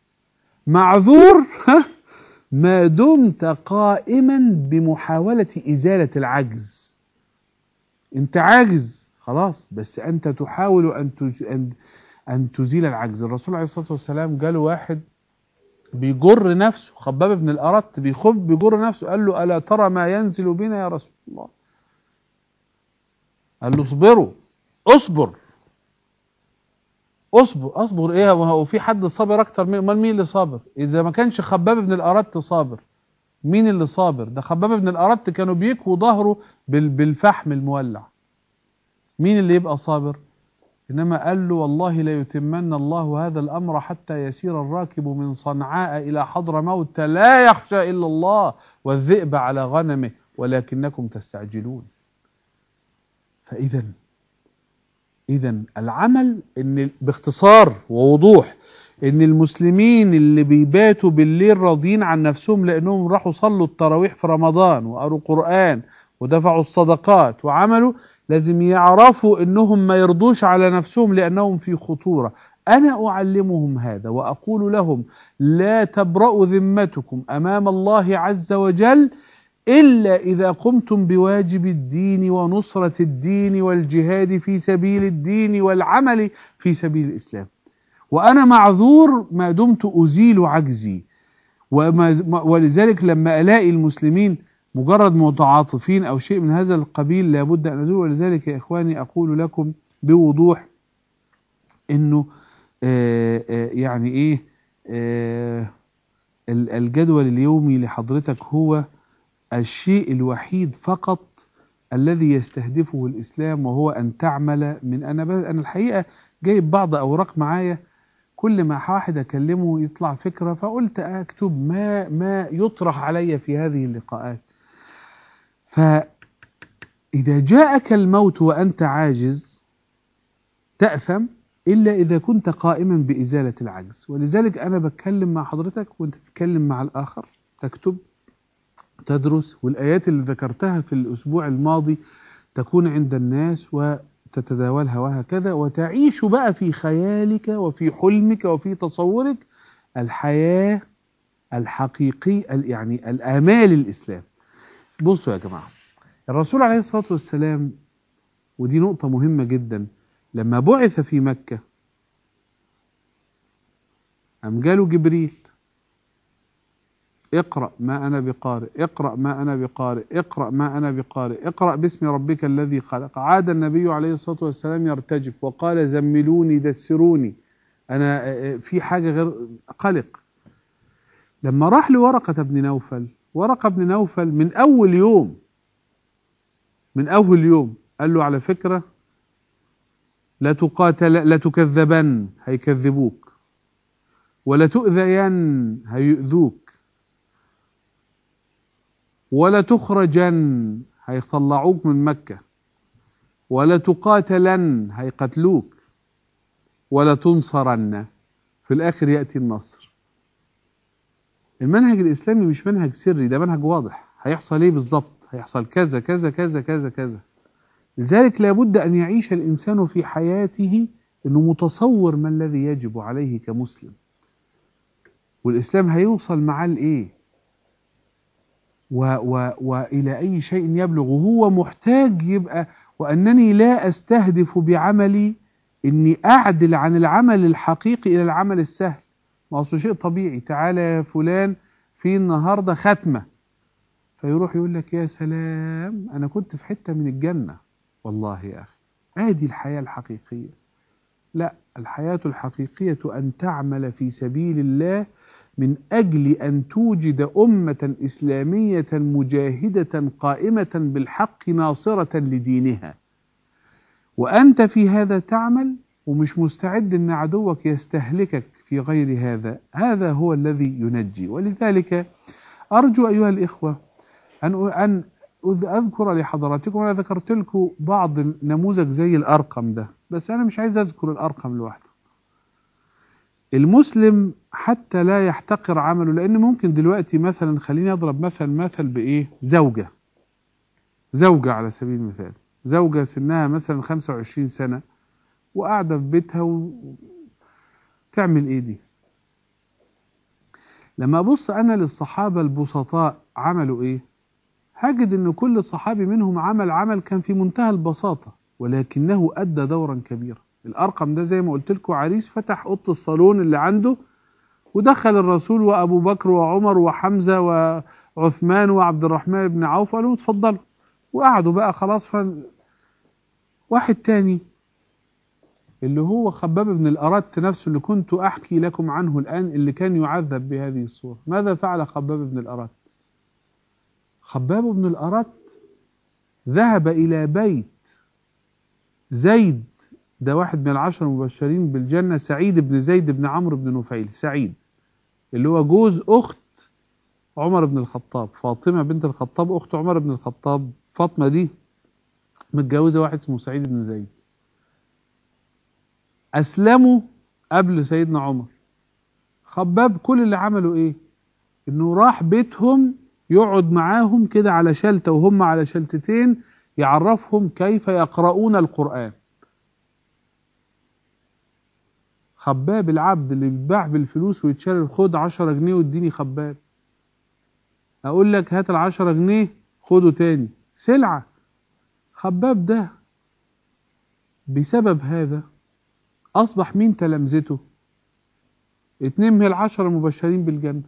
معذور ها ما دمت قائما بمحاوله ازاله العجز انت عاجز خلاص بس انت تحاول ان ان ان تزيل العجز الرسول عليه الصلاه والسلام جاله واحد بيجر نفسه خباب بن الأرت بيخب بيجر نفسه قال له ألا ترى ما ينزل بنا يا رسول الله قال له اصبروا اصبر اصبر اصبر ايه هو في حد صابر اكتر من امال مين اللي صابر اذا ما كانش خباب بن الارت صابر مين اللي صابر ده خباب بن الارت كانوا بيكووا ظهره بالفحم المولع مين اللي يبقى صابر إنما قال له والله لا يتمن الله هذا الأمر حتى يسير الراكب من صنعاء إلى حضر موت لا يخشى إلا الله والذئب على غنمه ولكنكم تستعجلون فإذا إذا العمل إن باختصار ووضوح إن المسلمين اللي بيباتوا بالليل راضيين عن نفسهم لأنهم راحوا صلوا التراويح في رمضان وقروا قرآن ودفعوا الصدقات وعملوا لازم يعرفوا انهم ما يرضوش على نفسهم لانهم في خطورة انا اعلمهم هذا واقول لهم لا تبرأوا ذمتكم امام الله عز وجل الا اذا قمتم بواجب الدين ونصرة الدين والجهاد في سبيل الدين والعمل في سبيل الاسلام وانا معذور ما دمت ازيل عجزي ولذلك لما الاقي المسلمين مجرد متعاطفين أو شيء من هذا القبيل لابد أن نزول ولذلك يا إخواني أقول لكم بوضوح أنه آآ آآ يعني إيه الجدول اليومي لحضرتك هو الشيء الوحيد فقط الذي يستهدفه الإسلام وهو أن تعمل من أنا أنا الحقيقة جايب بعض أوراق معايا كل ما واحد أكلمه يطلع فكرة فقلت أكتب ما ما يطرح علي في هذه اللقاءات فإذا جاءك الموت وأنت عاجز تأثم إلا إذا كنت قائما بإزالة العجز ولذلك أنا بتكلم مع حضرتك وأنت تتكلم مع الآخر تكتب تدرس والآيات اللي ذكرتها في الأسبوع الماضي تكون عند الناس وتتداولها وهكذا وتعيش بقى في خيالك وفي حلمك وفي تصورك الحياة الحقيقي يعني الآمال الإسلام بصوا يا جماعة الرسول عليه الصلاة والسلام ودي نقطة مهمة جدا لما بعث في مكة أم جاله جبريل اقرأ ما أنا بقارئ اقرأ ما أنا بقارئ اقرأ ما أنا بقارئ اقرأ باسم ربك الذي خلق عاد النبي عليه الصلاة والسلام يرتجف وقال زملوني دسروني أنا في حاجة غير قلق لما راح لورقة بن نوفل ورقة بن نوفل من أول يوم من أول يوم قال له على فكرة لا تقاتل لا تكذبن هيكذبوك ولا تؤذين هيؤذوك ولا تخرجن هيطلعوك من مكة ولا تقاتلن هيقتلوك ولا تنصرن في الآخر يأتي النصر المنهج الإسلامي مش منهج سري ده منهج واضح هيحصل ايه بالظبط هيحصل كذا كذا كذا كذا كذا لذلك لابد أن يعيش الإنسان في حياته أنه متصور ما الذي يجب عليه كمسلم والإسلام هيوصل معاه لإيه و و وإلى أي شيء يبلغ وهو محتاج يبقى وأنني لا أستهدف بعملي أني أعدل عن العمل الحقيقي إلى العمل السهل ما أصله شيء طبيعي تعالى يا فلان في النهاردة ختمة فيروح يقول لك يا سلام أنا كنت في حتة من الجنة والله يا أخي هذه الحياة الحقيقية لا الحياة الحقيقية أن تعمل في سبيل الله من أجل أن توجد أمة إسلامية مجاهدة قائمة بالحق ناصرة لدينها وأنت في هذا تعمل ومش مستعد أن عدوك يستهلكك في غير هذا هذا هو الذي ينجي ولذلك أرجو أيها الإخوة أن أن أذكر لحضراتكم أنا ذكرت لكم بعض نموذج زي الأرقم ده بس أنا مش عايز أذكر الأرقم لوحده المسلم حتى لا يحتقر عمله لأن ممكن دلوقتي مثلا خليني أضرب مثل مثل بإيه زوجة زوجة على سبيل المثال زوجة سنها مثلا 25 سنة وقاعدة في بيتها وتعمل إيه دي لما أبص أنا للصحابة البسطاء عملوا إيه هجد أن كل صحابي منهم عمل عمل كان في منتهى البساطة ولكنه أدى دورا كبيرا الأرقم ده زي ما قلت لكم عريس فتح أوضة الصالون اللي عنده ودخل الرسول وأبو بكر وعمر وحمزة وعثمان وعبد الرحمن بن عوف قالوا اتفضلوا وقعدوا بقى خلاص ف... واحد تاني اللي هو خباب بن الأرت نفسه اللي كنت أحكي لكم عنه الآن اللي كان يعذب بهذه الصورة ماذا فعل خباب بن الأرت خباب بن الأرت ذهب إلى بيت زيد ده واحد من العشر المبشرين بالجنة سعيد بن زيد بن عمرو بن نفيل سعيد اللي هو جوز أخت عمر بن الخطاب فاطمة بنت الخطاب أخت عمر بن الخطاب فاطمة دي متجوزة واحد اسمه سعيد بن زيد أسلموا قبل سيدنا عمر خباب كل اللي عملوا إيه إنه راح بيتهم يقعد معاهم كده على شلتة وهم على شلتتين يعرفهم كيف يقرؤون القرآن خباب العبد اللي بيتباع بالفلوس ويتشري خد 10 جنيه واديني خباب اقول لك هات العشرة جنيه خده تاني سلعة خباب ده بسبب هذا اصبح مين تلامذته اتنين من العشرة المبشرين بالجنة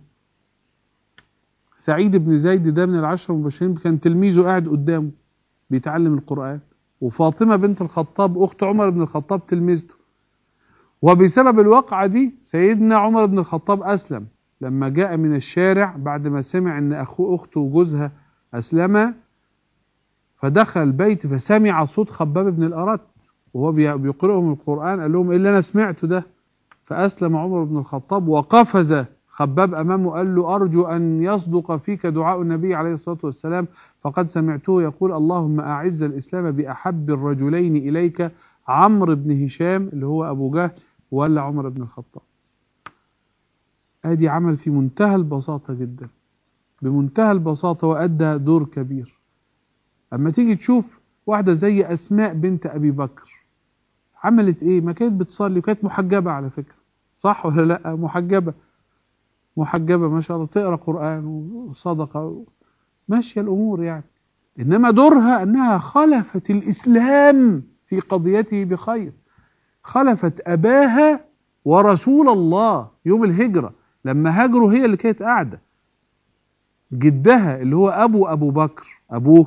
سعيد بن زيد ده من العشرة المبشرين كان تلميذه قاعد قدامه بيتعلم القرآن وفاطمة بنت الخطاب أخت عمر بن الخطاب تلميذته وبسبب الواقعة دي سيدنا عمر بن الخطاب أسلم لما جاء من الشارع بعد ما سمع أن أخوه أخته وجوزها أسلما فدخل البيت فسمع صوت خباب بن الأرت وهو بيقرئهم القرآن قال لهم إيه اللي أنا سمعته ده فأسلم عمر بن الخطاب وقفز خباب أمامه قال له أرجو أن يصدق فيك دعاء النبي عليه الصلاة والسلام فقد سمعته يقول اللهم أعز الإسلام بأحب الرجلين إليك عمرو بن هشام اللي هو أبو جهل ولا عمر بن الخطاب ادي عمل في منتهى البساطة جدا بمنتهى البساطة وأدى دور كبير أما تيجي تشوف واحدة زي أسماء بنت أبي بكر عملت إيه ما كانت بتصلي وكانت محجبة على فكرة صح ولا لا محجبة محجبة ما شاء الله تقرأ قرآن وصدقة ماشية الأمور يعني إنما دورها أنها خلفت الإسلام في قضيته بخير خلفت أباها ورسول الله يوم الهجرة لما هاجروا هي اللي كانت قاعدة جدها اللي هو أبو أبو بكر أبوه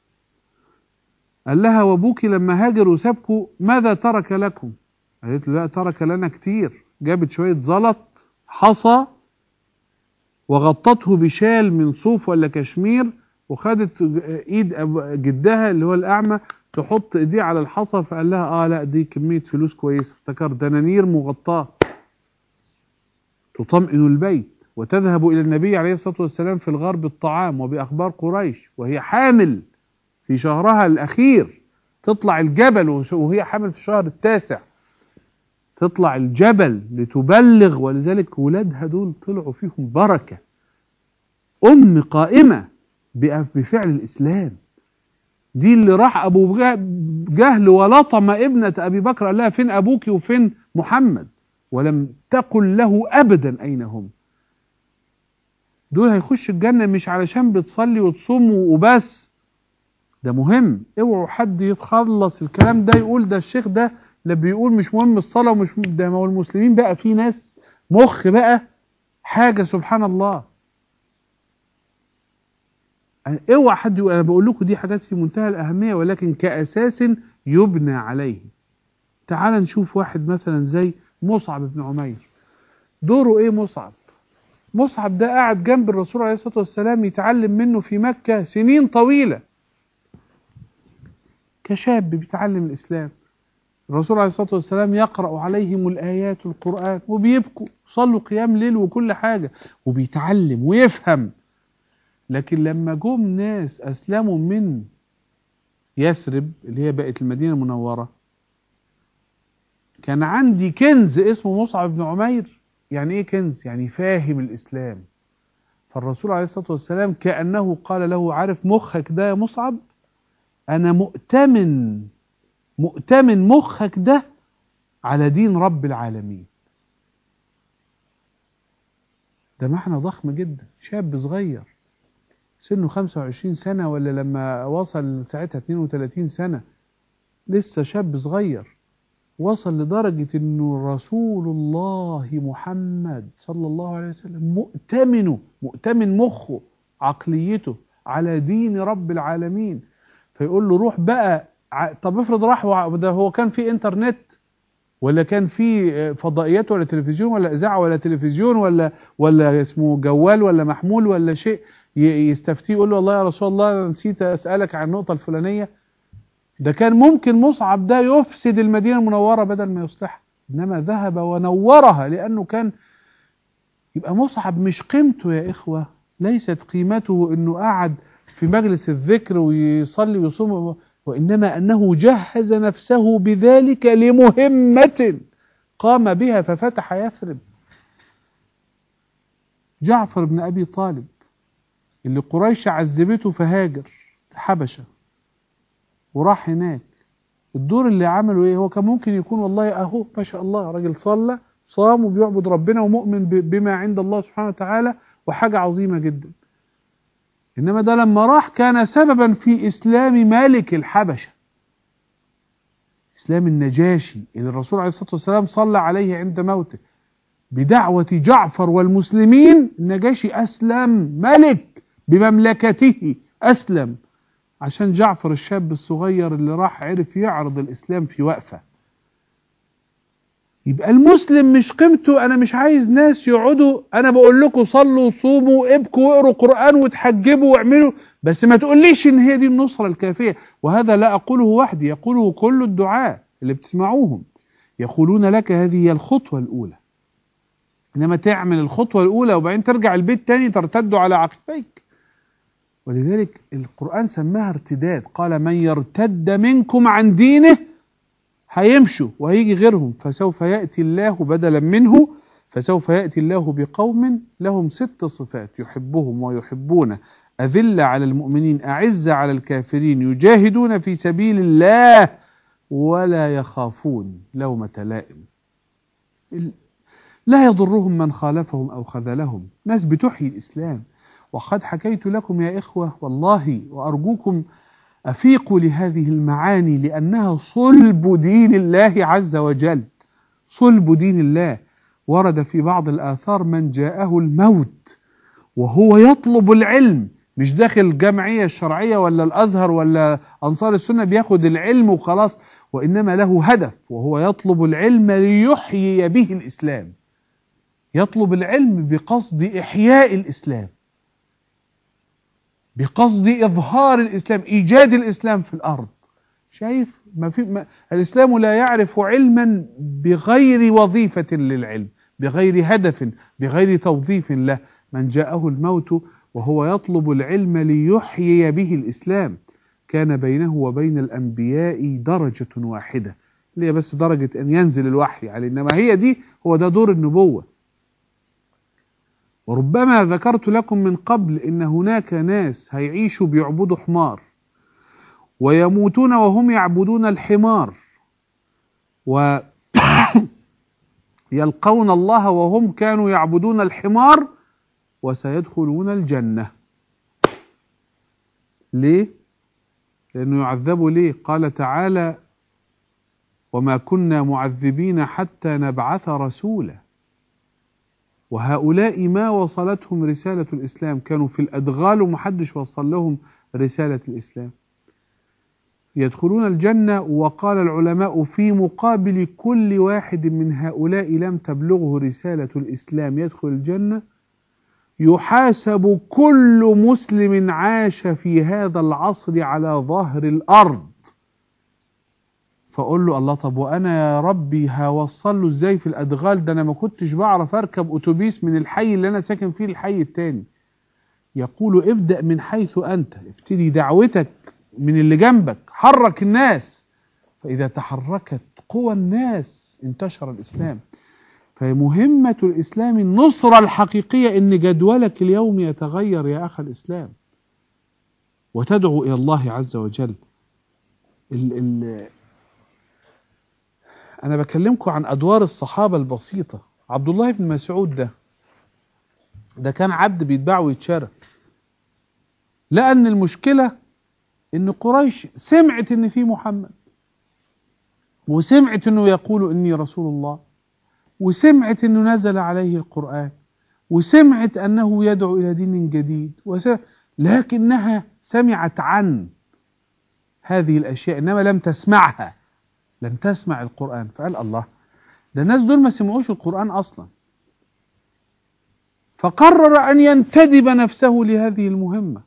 قال لها وابوك لما هاجر وسابكوا ماذا ترك لكم قالت له لا ترك لنا كتير جابت شوية زلط حصى وغطته بشال من صوف ولا كشمير وخدت ايد جدها اللي هو الاعمى تحط ايديه على الحصى فقال لها اه لا دي كمية فلوس كويسة افتكر دنانير مغطاة تطمئن البيت وتذهب إلى النبي عليه الصلاة والسلام في الغار بالطعام وبأخبار قريش وهي حامل في شهرها الأخير تطلع الجبل وهي حامل في الشهر التاسع تطلع الجبل لتبلغ ولذلك ولادها دول طلعوا فيهم بركة أم قائمة بفعل الإسلام دي اللي راح أبو جهل ولطم ابنة أبي بكر قال لها فين أبوك وفين محمد ولم تقل له أبدا أين هم دول هيخش الجنة مش علشان بتصلي وتصوم وبس ده مهم اوعوا حد يتخلص الكلام ده يقول ده الشيخ ده اللي بيقول مش مهم الصلاة ومش مهم ده ما هو المسلمين بقى في ناس مخ بقى حاجة سبحان الله اوعى حد يقول انا بقول لكم دي حاجات في منتهى الاهميه ولكن كاساس يبنى عليه تعال نشوف واحد مثلا زي مصعب بن عمير دوره ايه مصعب مصعب ده قاعد جنب الرسول عليه الصلاه والسلام يتعلم منه في مكه سنين طويله كشاب بيتعلم الاسلام الرسول عليه الصلاه والسلام يقرا عليهم الايات القران وبيبكوا صلوا قيام ليل وكل حاجه وبيتعلم ويفهم لكن لما جم ناس أسلموا من يثرب اللي هي بقت المدينة المنورة كان عندي كنز اسمه مصعب بن عمير يعني ايه كنز يعني فاهم الإسلام فالرسول عليه الصلاة والسلام كأنه قال له عارف مخك ده يا مصعب أنا مؤتمن مؤتمن مخك ده على دين رب العالمين ده معنى ضخم جدا شاب صغير سنه 25 سنة ولا لما وصل ساعتها 32 سنة لسه شاب صغير وصل لدرجة انه رسول الله محمد صلى الله عليه وسلم مؤتمنه مؤتمن مخه عقليته على دين رب العالمين فيقول له روح بقى طب افرض راح ده هو كان في انترنت ولا كان في فضائيات ولا تلفزيون ولا اذاعه ولا تلفزيون ولا ولا اسمه جوال ولا محمول ولا شيء يستفتيه يقول له والله يا رسول الله انا نسيت اسالك عن النقطه الفلانيه ده كان ممكن مصعب ده يفسد المدينه المنوره بدل ما يصلحها انما ذهب ونورها لانه كان يبقى مصعب مش قيمته يا اخوه ليست قيمته انه قعد في مجلس الذكر ويصلي ويصوم وإنما أنه جهز نفسه بذلك لمهمة قام بها ففتح يثرب جعفر بن أبي طالب اللي قريش عذبته فهاجر حبشة وراح هناك الدور اللي عمله ايه هو كان ممكن يكون والله اهو ما شاء الله راجل صلى صام وبيعبد ربنا ومؤمن بما عند الله سبحانه وتعالى وحاجة عظيمة جدا إنما ده لما راح كان سببا في إسلام مالك الحبشة إسلام النجاشي اللي الرسول عليه الصلاة والسلام صلى عليه عند موته بدعوة جعفر والمسلمين النجاشي أسلم ملك بمملكته أسلم عشان جعفر الشاب الصغير اللي راح عرف يعرض الإسلام في وقفة يبقى المسلم مش قيمته انا مش عايز ناس يقعدوا انا بقول لكم صلوا صوموا ابكوا واقروا قران وتحجبوا واعملوا بس ما تقوليش ان هي دي النصره الكافيه وهذا لا اقوله وحدي يقوله كل الدعاء اللي بتسمعوهم يقولون لك هذه هي الخطوه الاولى انما تعمل الخطوه الاولى وبعدين ترجع البيت تاني ترتد على عقبيك ولذلك القران سماها ارتداد قال من يرتد منكم عن دينه هيمشوا وهيجي غيرهم فسوف يأتي الله بدلا منه فسوف يأتي الله بقوم لهم ست صفات يحبهم ويحبون أذل على المؤمنين أعز على الكافرين يجاهدون في سبيل الله ولا يخافون لومة لائم لا يضرهم من خالفهم أو خذلهم ناس بتحيي الإسلام وقد حكيت لكم يا إخوة والله وأرجوكم أفيقوا لهذه المعاني لأنها صلب دين الله عز وجل صلب دين الله ورد في بعض الآثار من جاءه الموت وهو يطلب العلم مش داخل الجمعية الشرعية ولا الأزهر ولا أنصار السنة بياخد العلم وخلاص وإنما له هدف وهو يطلب العلم ليحيي به الإسلام يطلب العلم بقصد إحياء الإسلام بقصد إظهار الإسلام إيجاد الإسلام في الأرض شايف ما في ما الإسلام لا يعرف علما بغير وظيفة للعلم بغير هدف بغير توظيف له من جاءه الموت وهو يطلب العلم ليحيي به الإسلام كان بينه وبين الأنبياء درجة واحدة اللي هي بس درجة أن ينزل الوحي عليه إنما هي دي هو ده دور النبوة وربما ذكرت لكم من قبل إن هناك ناس هيعيشوا بيعبدوا حمار ويموتون وهم يعبدون الحمار ويلقون الله وهم كانوا يعبدون الحمار وسيدخلون الجنة ليه؟ لأنه يعذبوا ليه؟ قال تعالى وما كنا معذبين حتى نبعث رسولا وهؤلاء ما وصلتهم رسالة الإسلام كانوا في الأدغال ومحدش وصل لهم رسالة الإسلام يدخلون الجنة وقال العلماء في مقابل كل واحد من هؤلاء لم تبلغه رسالة الإسلام يدخل الجنة يحاسب كل مسلم عاش في هذا العصر على ظهر الأرض فاقول له الله طب وانا يا ربي هوصل له ازاي في الادغال ده انا ما كنتش بعرف اركب اتوبيس من الحي اللي انا ساكن فيه للحي التاني يقول ابدا من حيث انت ابتدي دعوتك من اللي جنبك حرك الناس فاذا تحركت قوى الناس انتشر الاسلام فمهمة الإسلام النصرة الحقيقية إن جدولك اليوم يتغير يا أخ الإسلام وتدعو إلى الله عز وجل ال ال أنا بكلمكم عن أدوار الصحابة البسيطة عبد الله بن مسعود ده ده كان عبد بيتباع ويتشرى لأن المشكلة إن قريش سمعت إن في محمد وسمعت إنه يقول إني رسول الله وسمعت إنه نزل عليه القرآن وسمعت أنه يدعو إلى دين جديد لكنها سمعت عن هذه الأشياء إنما لم تسمعها لم تسمع القرآن فقال الله ده الناس دول ما سمعوش القرآن أصلا فقرر أن ينتدب نفسه لهذه المهمة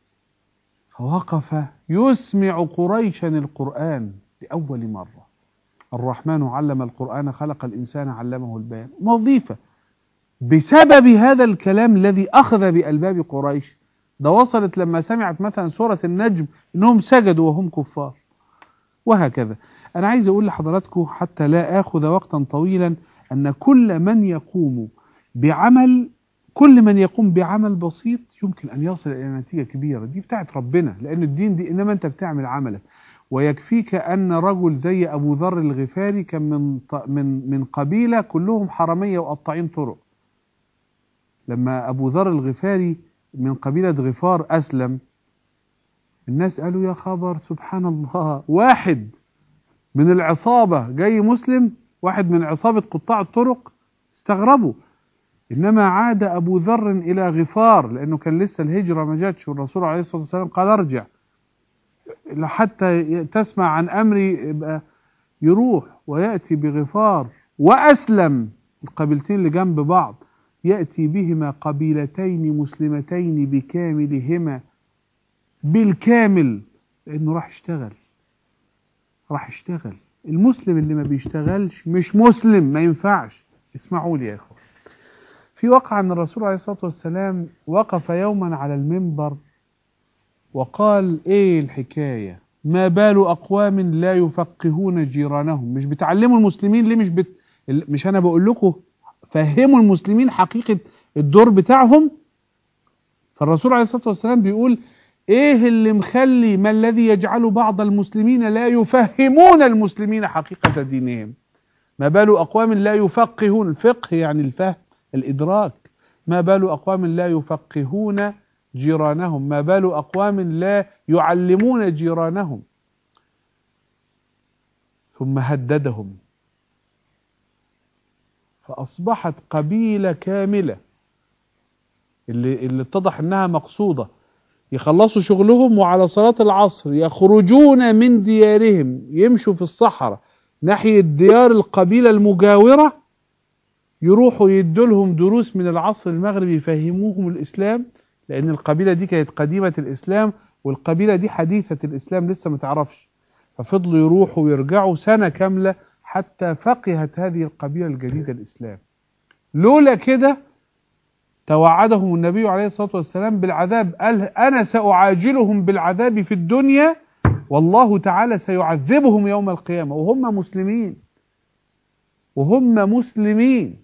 فوقف يسمع قريشا القرآن لأول مرة الرحمن علم القرآن خلق الإنسان علمه البيان وظيفة بسبب هذا الكلام الذي أخذ بألباب قريش ده وصلت لما سمعت مثلا سورة النجم إنهم سجدوا وهم كفار وهكذا أنا عايز أقول لحضراتكم حتى لا آخذ وقتا طويلا أن كل من يقوم بعمل كل من يقوم بعمل بسيط يمكن أن يصل إلى نتيجة كبيرة دي بتاعت ربنا لأن الدين دي إنما أنت بتعمل عملك ويكفيك أن رجل زي أبو ذر الغفاري كان من من من قبيلة كلهم حرامية وقطاعين طرق لما أبو ذر الغفاري من قبيلة غفار أسلم الناس قالوا يا خبر سبحان الله واحد من العصابة جاي مسلم واحد من عصابة قطاع الطرق استغربوا إنما عاد أبو ذر إلى غفار لأنه كان لسه الهجرة ما جاتش والرسول عليه الصلاة والسلام قال ارجع حتى تسمع عن أمري يبقى يروح ويأتي بغفار وأسلم القبيلتين اللي جنب بعض يأتي بهما قبيلتين مسلمتين بكاملهما بالكامل لأنه راح يشتغل راح يشتغل المسلم اللي ما بيشتغلش مش مسلم ما ينفعش اسمعوا لي يا اخوان في وقع ان الرسول عليه الصلاه والسلام وقف يوما على المنبر وقال ايه الحكايه ما بال اقوام لا يفقهون جيرانهم مش بتعلموا المسلمين ليه مش بت... مش انا بقول لكم فهموا المسلمين حقيقه الدور بتاعهم فالرسول عليه الصلاه والسلام بيقول ايه اللي مخلي ما الذي يجعل بعض المسلمين لا يفهمون المسلمين حقيقة دينهم ما بال أقوام لا يفقهون الفقه يعني الفهم الإدراك ما بال أقوام لا يفقهون جيرانهم ما بال أقوام لا يعلمون جيرانهم ثم هددهم فأصبحت قبيلة كاملة اللي, اللي اتضح انها مقصودة يخلصوا شغلهم وعلى صلاة العصر يخرجون من ديارهم يمشوا في الصحراء ناحية ديار القبيلة المجاورة يروحوا يدوا لهم دروس من العصر المغربي يفهموهم الإسلام لأن القبيلة دي كانت قديمة الإسلام والقبيلة دي حديثة الإسلام لسه ما تعرفش ففضلوا يروحوا ويرجعوا سنة كاملة حتى فقهت هذه القبيلة الجديدة الإسلام لولا كده توعدهم النبي عليه الصلاة والسلام بالعذاب قال أنا سأعاجلهم بالعذاب في الدنيا والله تعالى سيعذبهم يوم القيامة وهم مسلمين وهم مسلمين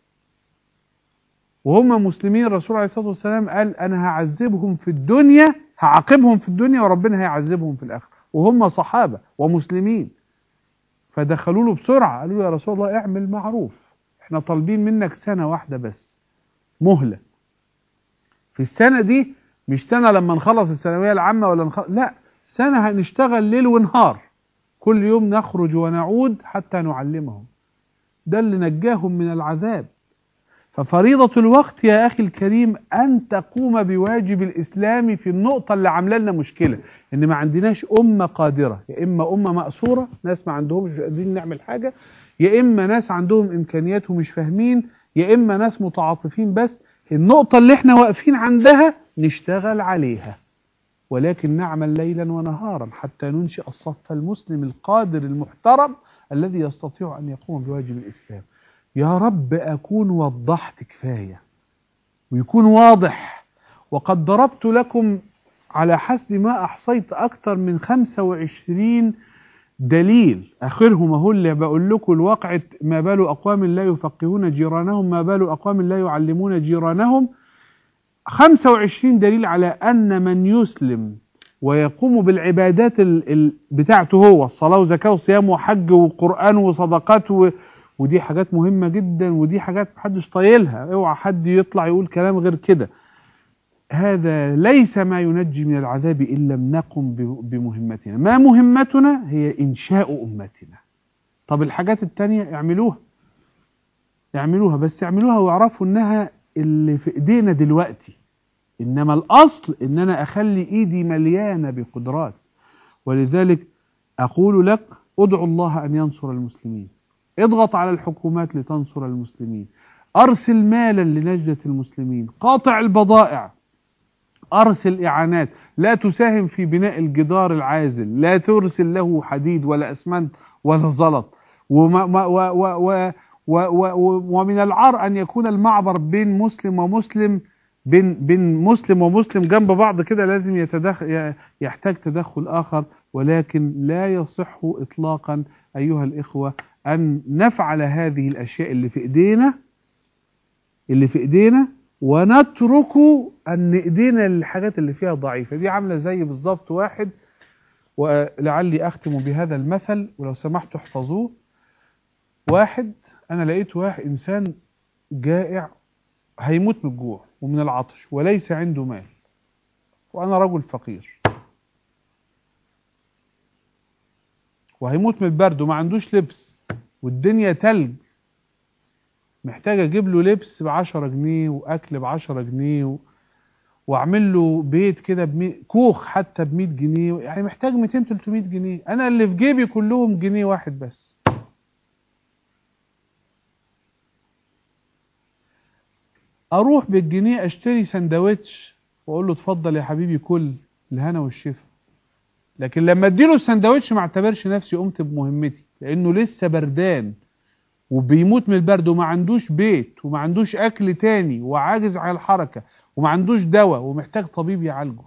وهم مسلمين الرسول عليه الصلاة والسلام قال أنا هعذبهم في الدنيا هعاقبهم في الدنيا وربنا هيعذبهم في الآخرة وهم صحابة ومسلمين فدخلوا له بسرعة قالوا له يا رسول الله اعمل معروف احنا طالبين منك سنة واحدة بس مهلة في السنة دي مش سنة لما نخلص الثانوية العامة ولا نخلص لا سنة هنشتغل ليل ونهار كل يوم نخرج ونعود حتى نعلمهم ده اللي نجاهم من العذاب ففريضة الوقت يا أخي الكريم أن تقوم بواجب الإسلام في النقطة اللي عاملة لنا مشكلة إن ما عندناش أمة قادرة يا إما أمة مأسورة ناس ما عندهمش قادرين نعمل حاجة يا إما ناس عندهم إمكانيات ومش فاهمين يا إما ناس متعاطفين بس النقطة اللي احنا واقفين عندها نشتغل عليها ولكن نعمل ليلا ونهارا حتى ننشئ الصف المسلم القادر المحترم الذي يستطيع أن يقوم بواجب الإسلام يا رب أكون وضحت كفاية ويكون واضح وقد ضربت لكم على حسب ما أحصيت أكثر من 25 دليل آخرهم هو اللي بقول لكم الواقع ما بال أقوام لا يفقهون جيرانهم ما بال أقوام لا يعلمون جيرانهم 25 دليل على أن من يسلم ويقوم بالعبادات بتاعته هو الصلاة وزكاة وصيام وحج وقرآن وصدقات و... ودي حاجات مهمة جدا ودي حاجات محدش طايلها اوعى حد يطلع يقول كلام غير كده هذا ليس ما ينجي من العذاب إن لم نقم بمهمتنا ما مهمتنا هي إنشاء أمتنا طب الحاجات التانية اعملوها اعملوها بس اعملوها واعرفوا انها اللي في ايدينا دلوقتي انما الاصل ان انا اخلي ايدي مليانه بقدرات ولذلك اقول لك ادعو الله ان ينصر المسلمين اضغط على الحكومات لتنصر المسلمين أرسل مالا لنجدة المسلمين قاطع البضائع أرسل إعانات لا تساهم في بناء الجدار العازل لا ترسل له حديد ولا أسمنت ولا زلط وما و و و و و ومن العار أن يكون المعبر بين مسلم ومسلم بين بين مسلم ومسلم جنب بعض كده لازم يتدخل يحتاج تدخل آخر ولكن لا يصح إطلاقا أيها الإخوة أن نفعل هذه الأشياء اللي في إيدينا اللي في إيدينا ونترك أن إيدينا للحاجات اللي فيها ضعيفة دي عاملة زي بالظبط واحد ولعلي أختم بهذا المثل ولو سمحتوا احفظوه واحد أنا لقيت واحد إنسان جائع هيموت من الجوع ومن العطش وليس عنده مال وأنا رجل فقير وهيموت من البرد وما عندوش لبس والدنيا تلج محتاج اجيب له لبس ب 10 جنيه واكل ب 10 جنيه و... واعمل له بيت كده ب كوخ حتى ب 100 جنيه يعني محتاج 200 300 جنيه انا اللي في جيبي كلهم جنيه واحد بس اروح بالجنيه اشتري سندوتش واقول له اتفضل يا حبيبي كل الهنا والشفا لكن لما اديله السندوتش ما اعتبرش نفسي قمت بمهمتي لانه لسه بردان وبيموت من البرد وما عندوش بيت وما عندوش اكل تاني وعاجز عن الحركه وما عندوش دواء ومحتاج طبيب يعالجه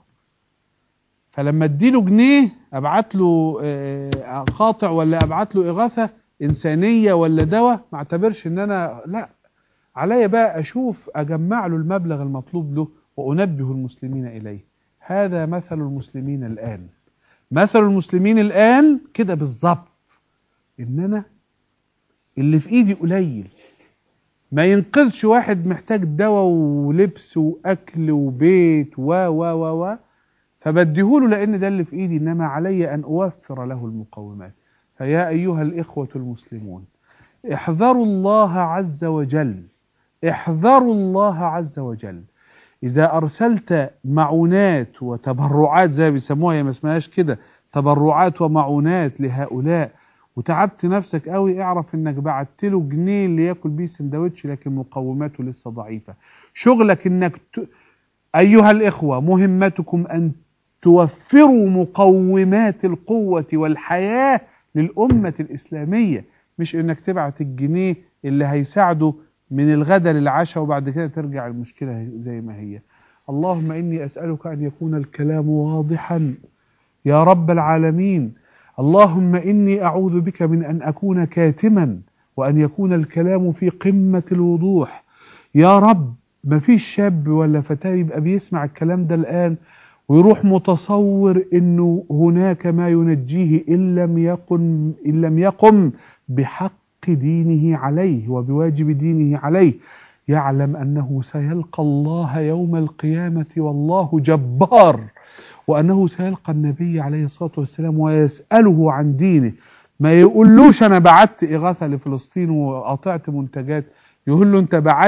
فلما اديله جنيه ابعت له قاطع ولا ابعت له اغاثه انسانيه ولا دواء ما اعتبرش ان انا لا عليا بقى اشوف اجمع له المبلغ المطلوب له وانبه المسلمين اليه هذا مثل المسلمين الان مثل المسلمين الان كده بالظبط ان انا اللي في ايدي قليل ما ينقذش واحد محتاج دواء ولبس واكل وبيت و و و و فبديهوله لان ده اللي في ايدي انما علي ان اوفر له المقومات فيا ايها الاخوه المسلمون احذروا الله عز وجل احذروا الله عز وجل اذا ارسلت معونات وتبرعات زي بيسموها هي ما اسمهاش كده تبرعات ومعونات لهؤلاء وتعبت نفسك قوي اعرف انك بعت له جنيه اللي ياكل بيه سندوتش لكن مقوماته لسه ضعيفه شغلك انك ت... ايها الاخوه مهمتكم ان توفروا مقومات القوه والحياه للامه الاسلاميه مش انك تبعت الجنيه اللي هيساعده من الغدا للعشاء وبعد كده ترجع المشكله زي ما هي اللهم اني اسالك ان يكون الكلام واضحا يا رب العالمين اللهم إني أعوذ بك من أن أكون كاتما وأن يكون الكلام في قمة الوضوح يا رب ما فيش شاب ولا فتاة يبقى بيسمع الكلام ده الآن ويروح متصور انه هناك ما ينجيه ان لم يقم ان لم يقم بحق دينه عليه وبواجب دينه عليه يعلم انه سيلقى الله يوم القيامه والله جبار وأنه سيلقى النبي عليه الصلاة والسلام ويسأله عن دينه ما يقولوش أنا بعت إغاثة لفلسطين وقطعت منتجات يقول له أنت بعت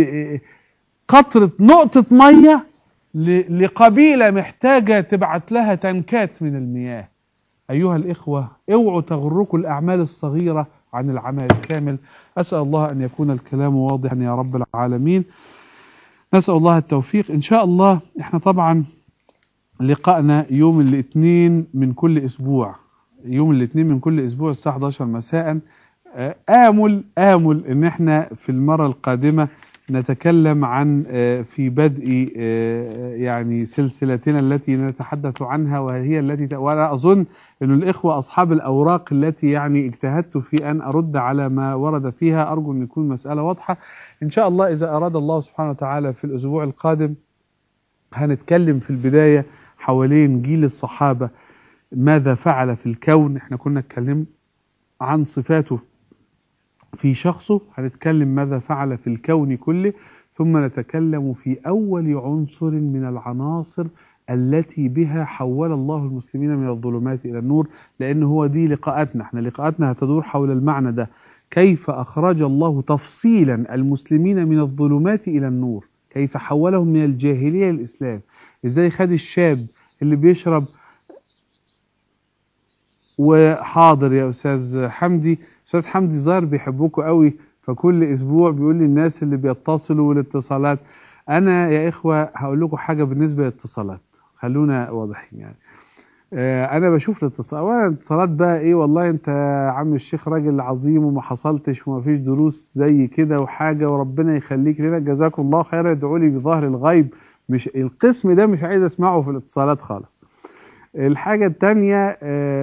قطرة نقطة مية لقبيلة محتاجة تبعت لها تنكات من المياه أيها الإخوة اوعوا تغركم الأعمال الصغيرة عن العمل الكامل أسأل الله أن يكون الكلام واضحا يا رب العالمين نسأل الله التوفيق إن شاء الله إحنا طبعا لقائنا يوم الاثنين من كل اسبوع يوم الاثنين من كل اسبوع الساعه 11 مساء امل امل ان احنا في المره القادمه نتكلم عن في بدء يعني سلسلتنا التي نتحدث عنها وهي التي وانا اظن ان الاخوه اصحاب الاوراق التي يعني اجتهدت في ان ارد على ما ورد فيها ارجو ان يكون مساله واضحه ان شاء الله اذا اراد الله سبحانه وتعالى في الاسبوع القادم هنتكلم في البدايه حوالين جيل الصحابة ماذا فعل في الكون احنا كنا اتكلم عن صفاته في شخصه هنتكلم ماذا فعل في الكون كله ثم نتكلم في أول عنصر من العناصر التي بها حول الله المسلمين من الظلمات إلى النور لأن هو دي لقاءاتنا احنا لقاءاتنا هتدور حول المعنى ده كيف أخرج الله تفصيلا المسلمين من الظلمات إلى النور كيف حولهم من الجاهلية للإسلام ازاي خد الشاب اللي بيشرب وحاضر يا استاذ حمدي استاذ حمدي ظاهر بيحبوكوا قوي فكل اسبوع بيقول لي الناس اللي بيتصلوا والاتصالات انا يا اخوه هقول لكم حاجه بالنسبه للاتصالات خلونا واضحين يعني آه، انا بشوف الاتصال اولا الاتصالات بقى ايه والله انت يا عم الشيخ راجل عظيم وما حصلتش وما فيش دروس زي كده وحاجه وربنا يخليك لنا جزاكم الله خيرا ادعوا لي بظهر الغيب مش القسم ده مش عايز اسمعه في الاتصالات خالص الحاجه الثانيه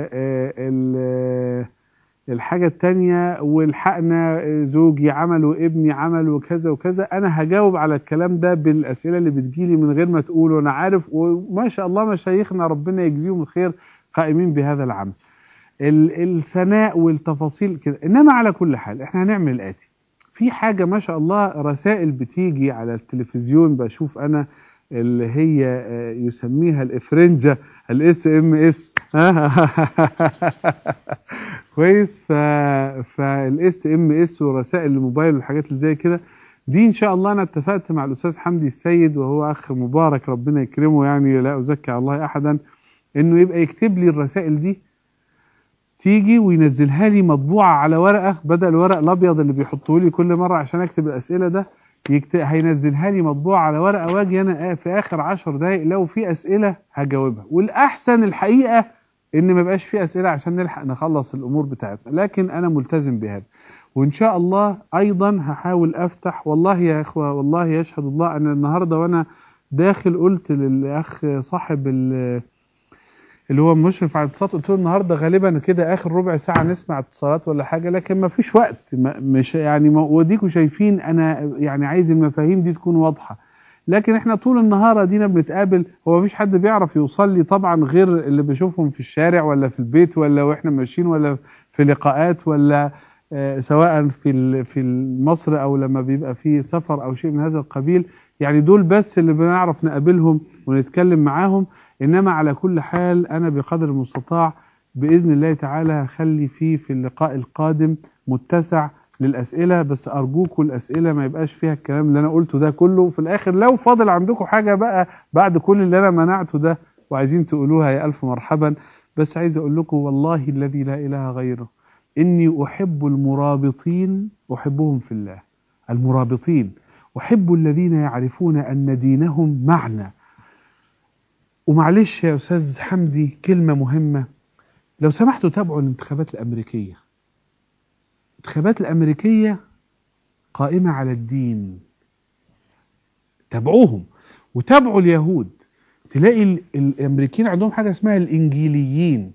الحاجة التانية والحقنا زوجي عمل وابني عمل وكذا وكذا أنا هجاوب على الكلام ده بالأسئلة اللي بتجيلي من غير ما تقول وأنا عارف وما شاء الله مشايخنا ربنا يجزيهم الخير قائمين بهذا العمل الثناء والتفاصيل كده إنما على كل حال إحنا هنعمل الآتي في حاجة ما شاء الله رسائل بتيجي على التلفزيون بشوف أنا اللي هي يسميها الإفرنجة الاس ام اس كويس ف فالاس ام اس ورسائل الموبايل والحاجات اللي زي كده دي ان شاء الله انا اتفقت مع الاستاذ حمدي السيد وهو اخ مبارك ربنا يكرمه يعني لا ازكي على الله احدا انه يبقى يكتب لي الرسائل دي تيجي وينزلها لي مطبوعه على ورقه بدل الورق الابيض اللي بيحطوه لي كل مره عشان اكتب الاسئله ده يكتب هينزلها لي مطبوعه على ورقه واجي انا في اخر 10 دقائق لو في اسئله هجاوبها والاحسن الحقيقه ان ما يبقاش في اسئله عشان نلحق نخلص الامور بتاعتنا لكن انا ملتزم بهذا وان شاء الله ايضا هحاول افتح والله يا اخوه والله يشهد الله انا النهارده وانا داخل قلت للاخ صاحب اللي هو مشرف على الاتصالات قلت له النهارده غالبا كده اخر ربع ساعه نسمع اتصالات ولا حاجه لكن ما فيش وقت مش يعني وديكوا شايفين انا يعني عايز المفاهيم دي تكون واضحه لكن احنا طول النهار ادينا بنتقابل هو مفيش حد بيعرف يوصل لي طبعا غير اللي بشوفهم في الشارع ولا في البيت ولا واحنا ماشيين ولا في لقاءات ولا آه سواء في في مصر او لما بيبقى في سفر او شيء من هذا القبيل يعني دول بس اللي بنعرف نقابلهم ونتكلم معاهم انما على كل حال انا بقدر المستطاع باذن الله تعالى هخلي فيه في اللقاء القادم متسع للأسئلة بس أرجوكم الأسئلة ما يبقاش فيها الكلام اللي أنا قلته ده كله في الآخر لو فاضل عندكم حاجة بقى بعد كل اللي أنا منعته ده وعايزين تقولوها يا ألف مرحبا بس عايز أقول لكم والله الذي لا إله غيره إني أحب المرابطين أحبهم في الله المرابطين أحب الذين يعرفون أن دينهم معنى ومعلش يا أستاذ حمدي كلمة مهمة لو سمحتوا تابعوا الانتخابات الأمريكية الانتخابات الأمريكية قائمة على الدين تابعوهم وتابعوا اليهود تلاقي الأمريكيين عندهم حاجة اسمها الإنجيليين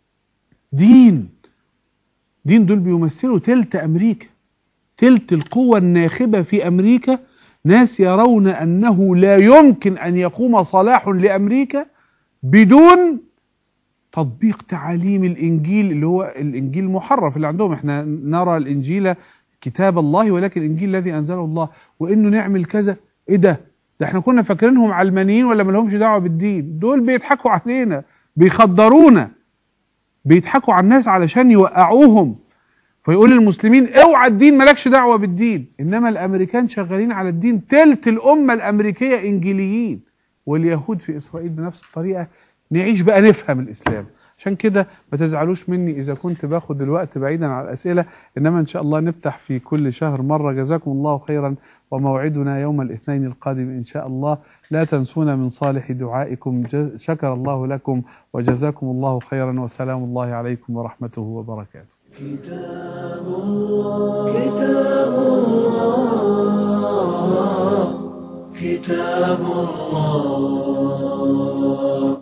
دين دين دول بيمثلوا تلت أمريكا تلت القوة الناخبة في أمريكا ناس يرون أنه لا يمكن أن يقوم صلاح لأمريكا بدون تطبيق تعاليم الانجيل اللي هو الانجيل المحرف اللي عندهم احنا نرى الانجيل كتاب الله ولكن الانجيل الذي انزله الله وانه نعمل كذا ايه ده ده احنا كنا فاكرينهم علمانيين ولا ما لهمش دعوه بالدين دول بيضحكوا علينا بيخدرونا بيضحكوا على الناس علشان يوقعوهم فيقول للمسلمين اوعى الدين مالكش دعوه بالدين انما الامريكان شغالين على الدين تلت الامه الامريكيه انجيليين واليهود في اسرائيل بنفس الطريقه نعيش بقى نفهم الإسلام عشان كده ما تزعلوش مني إذا كنت باخد الوقت بعيدا عن الأسئلة إنما إن شاء الله نفتح في كل شهر مرة جزاكم الله خيرا وموعدنا يوم الاثنين القادم إن شاء الله لا تنسونا من صالح دعائكم شكر الله لكم وجزاكم الله خيرا وسلام الله عليكم ورحمته وبركاته كتاب الله كتاب الله كتاب الله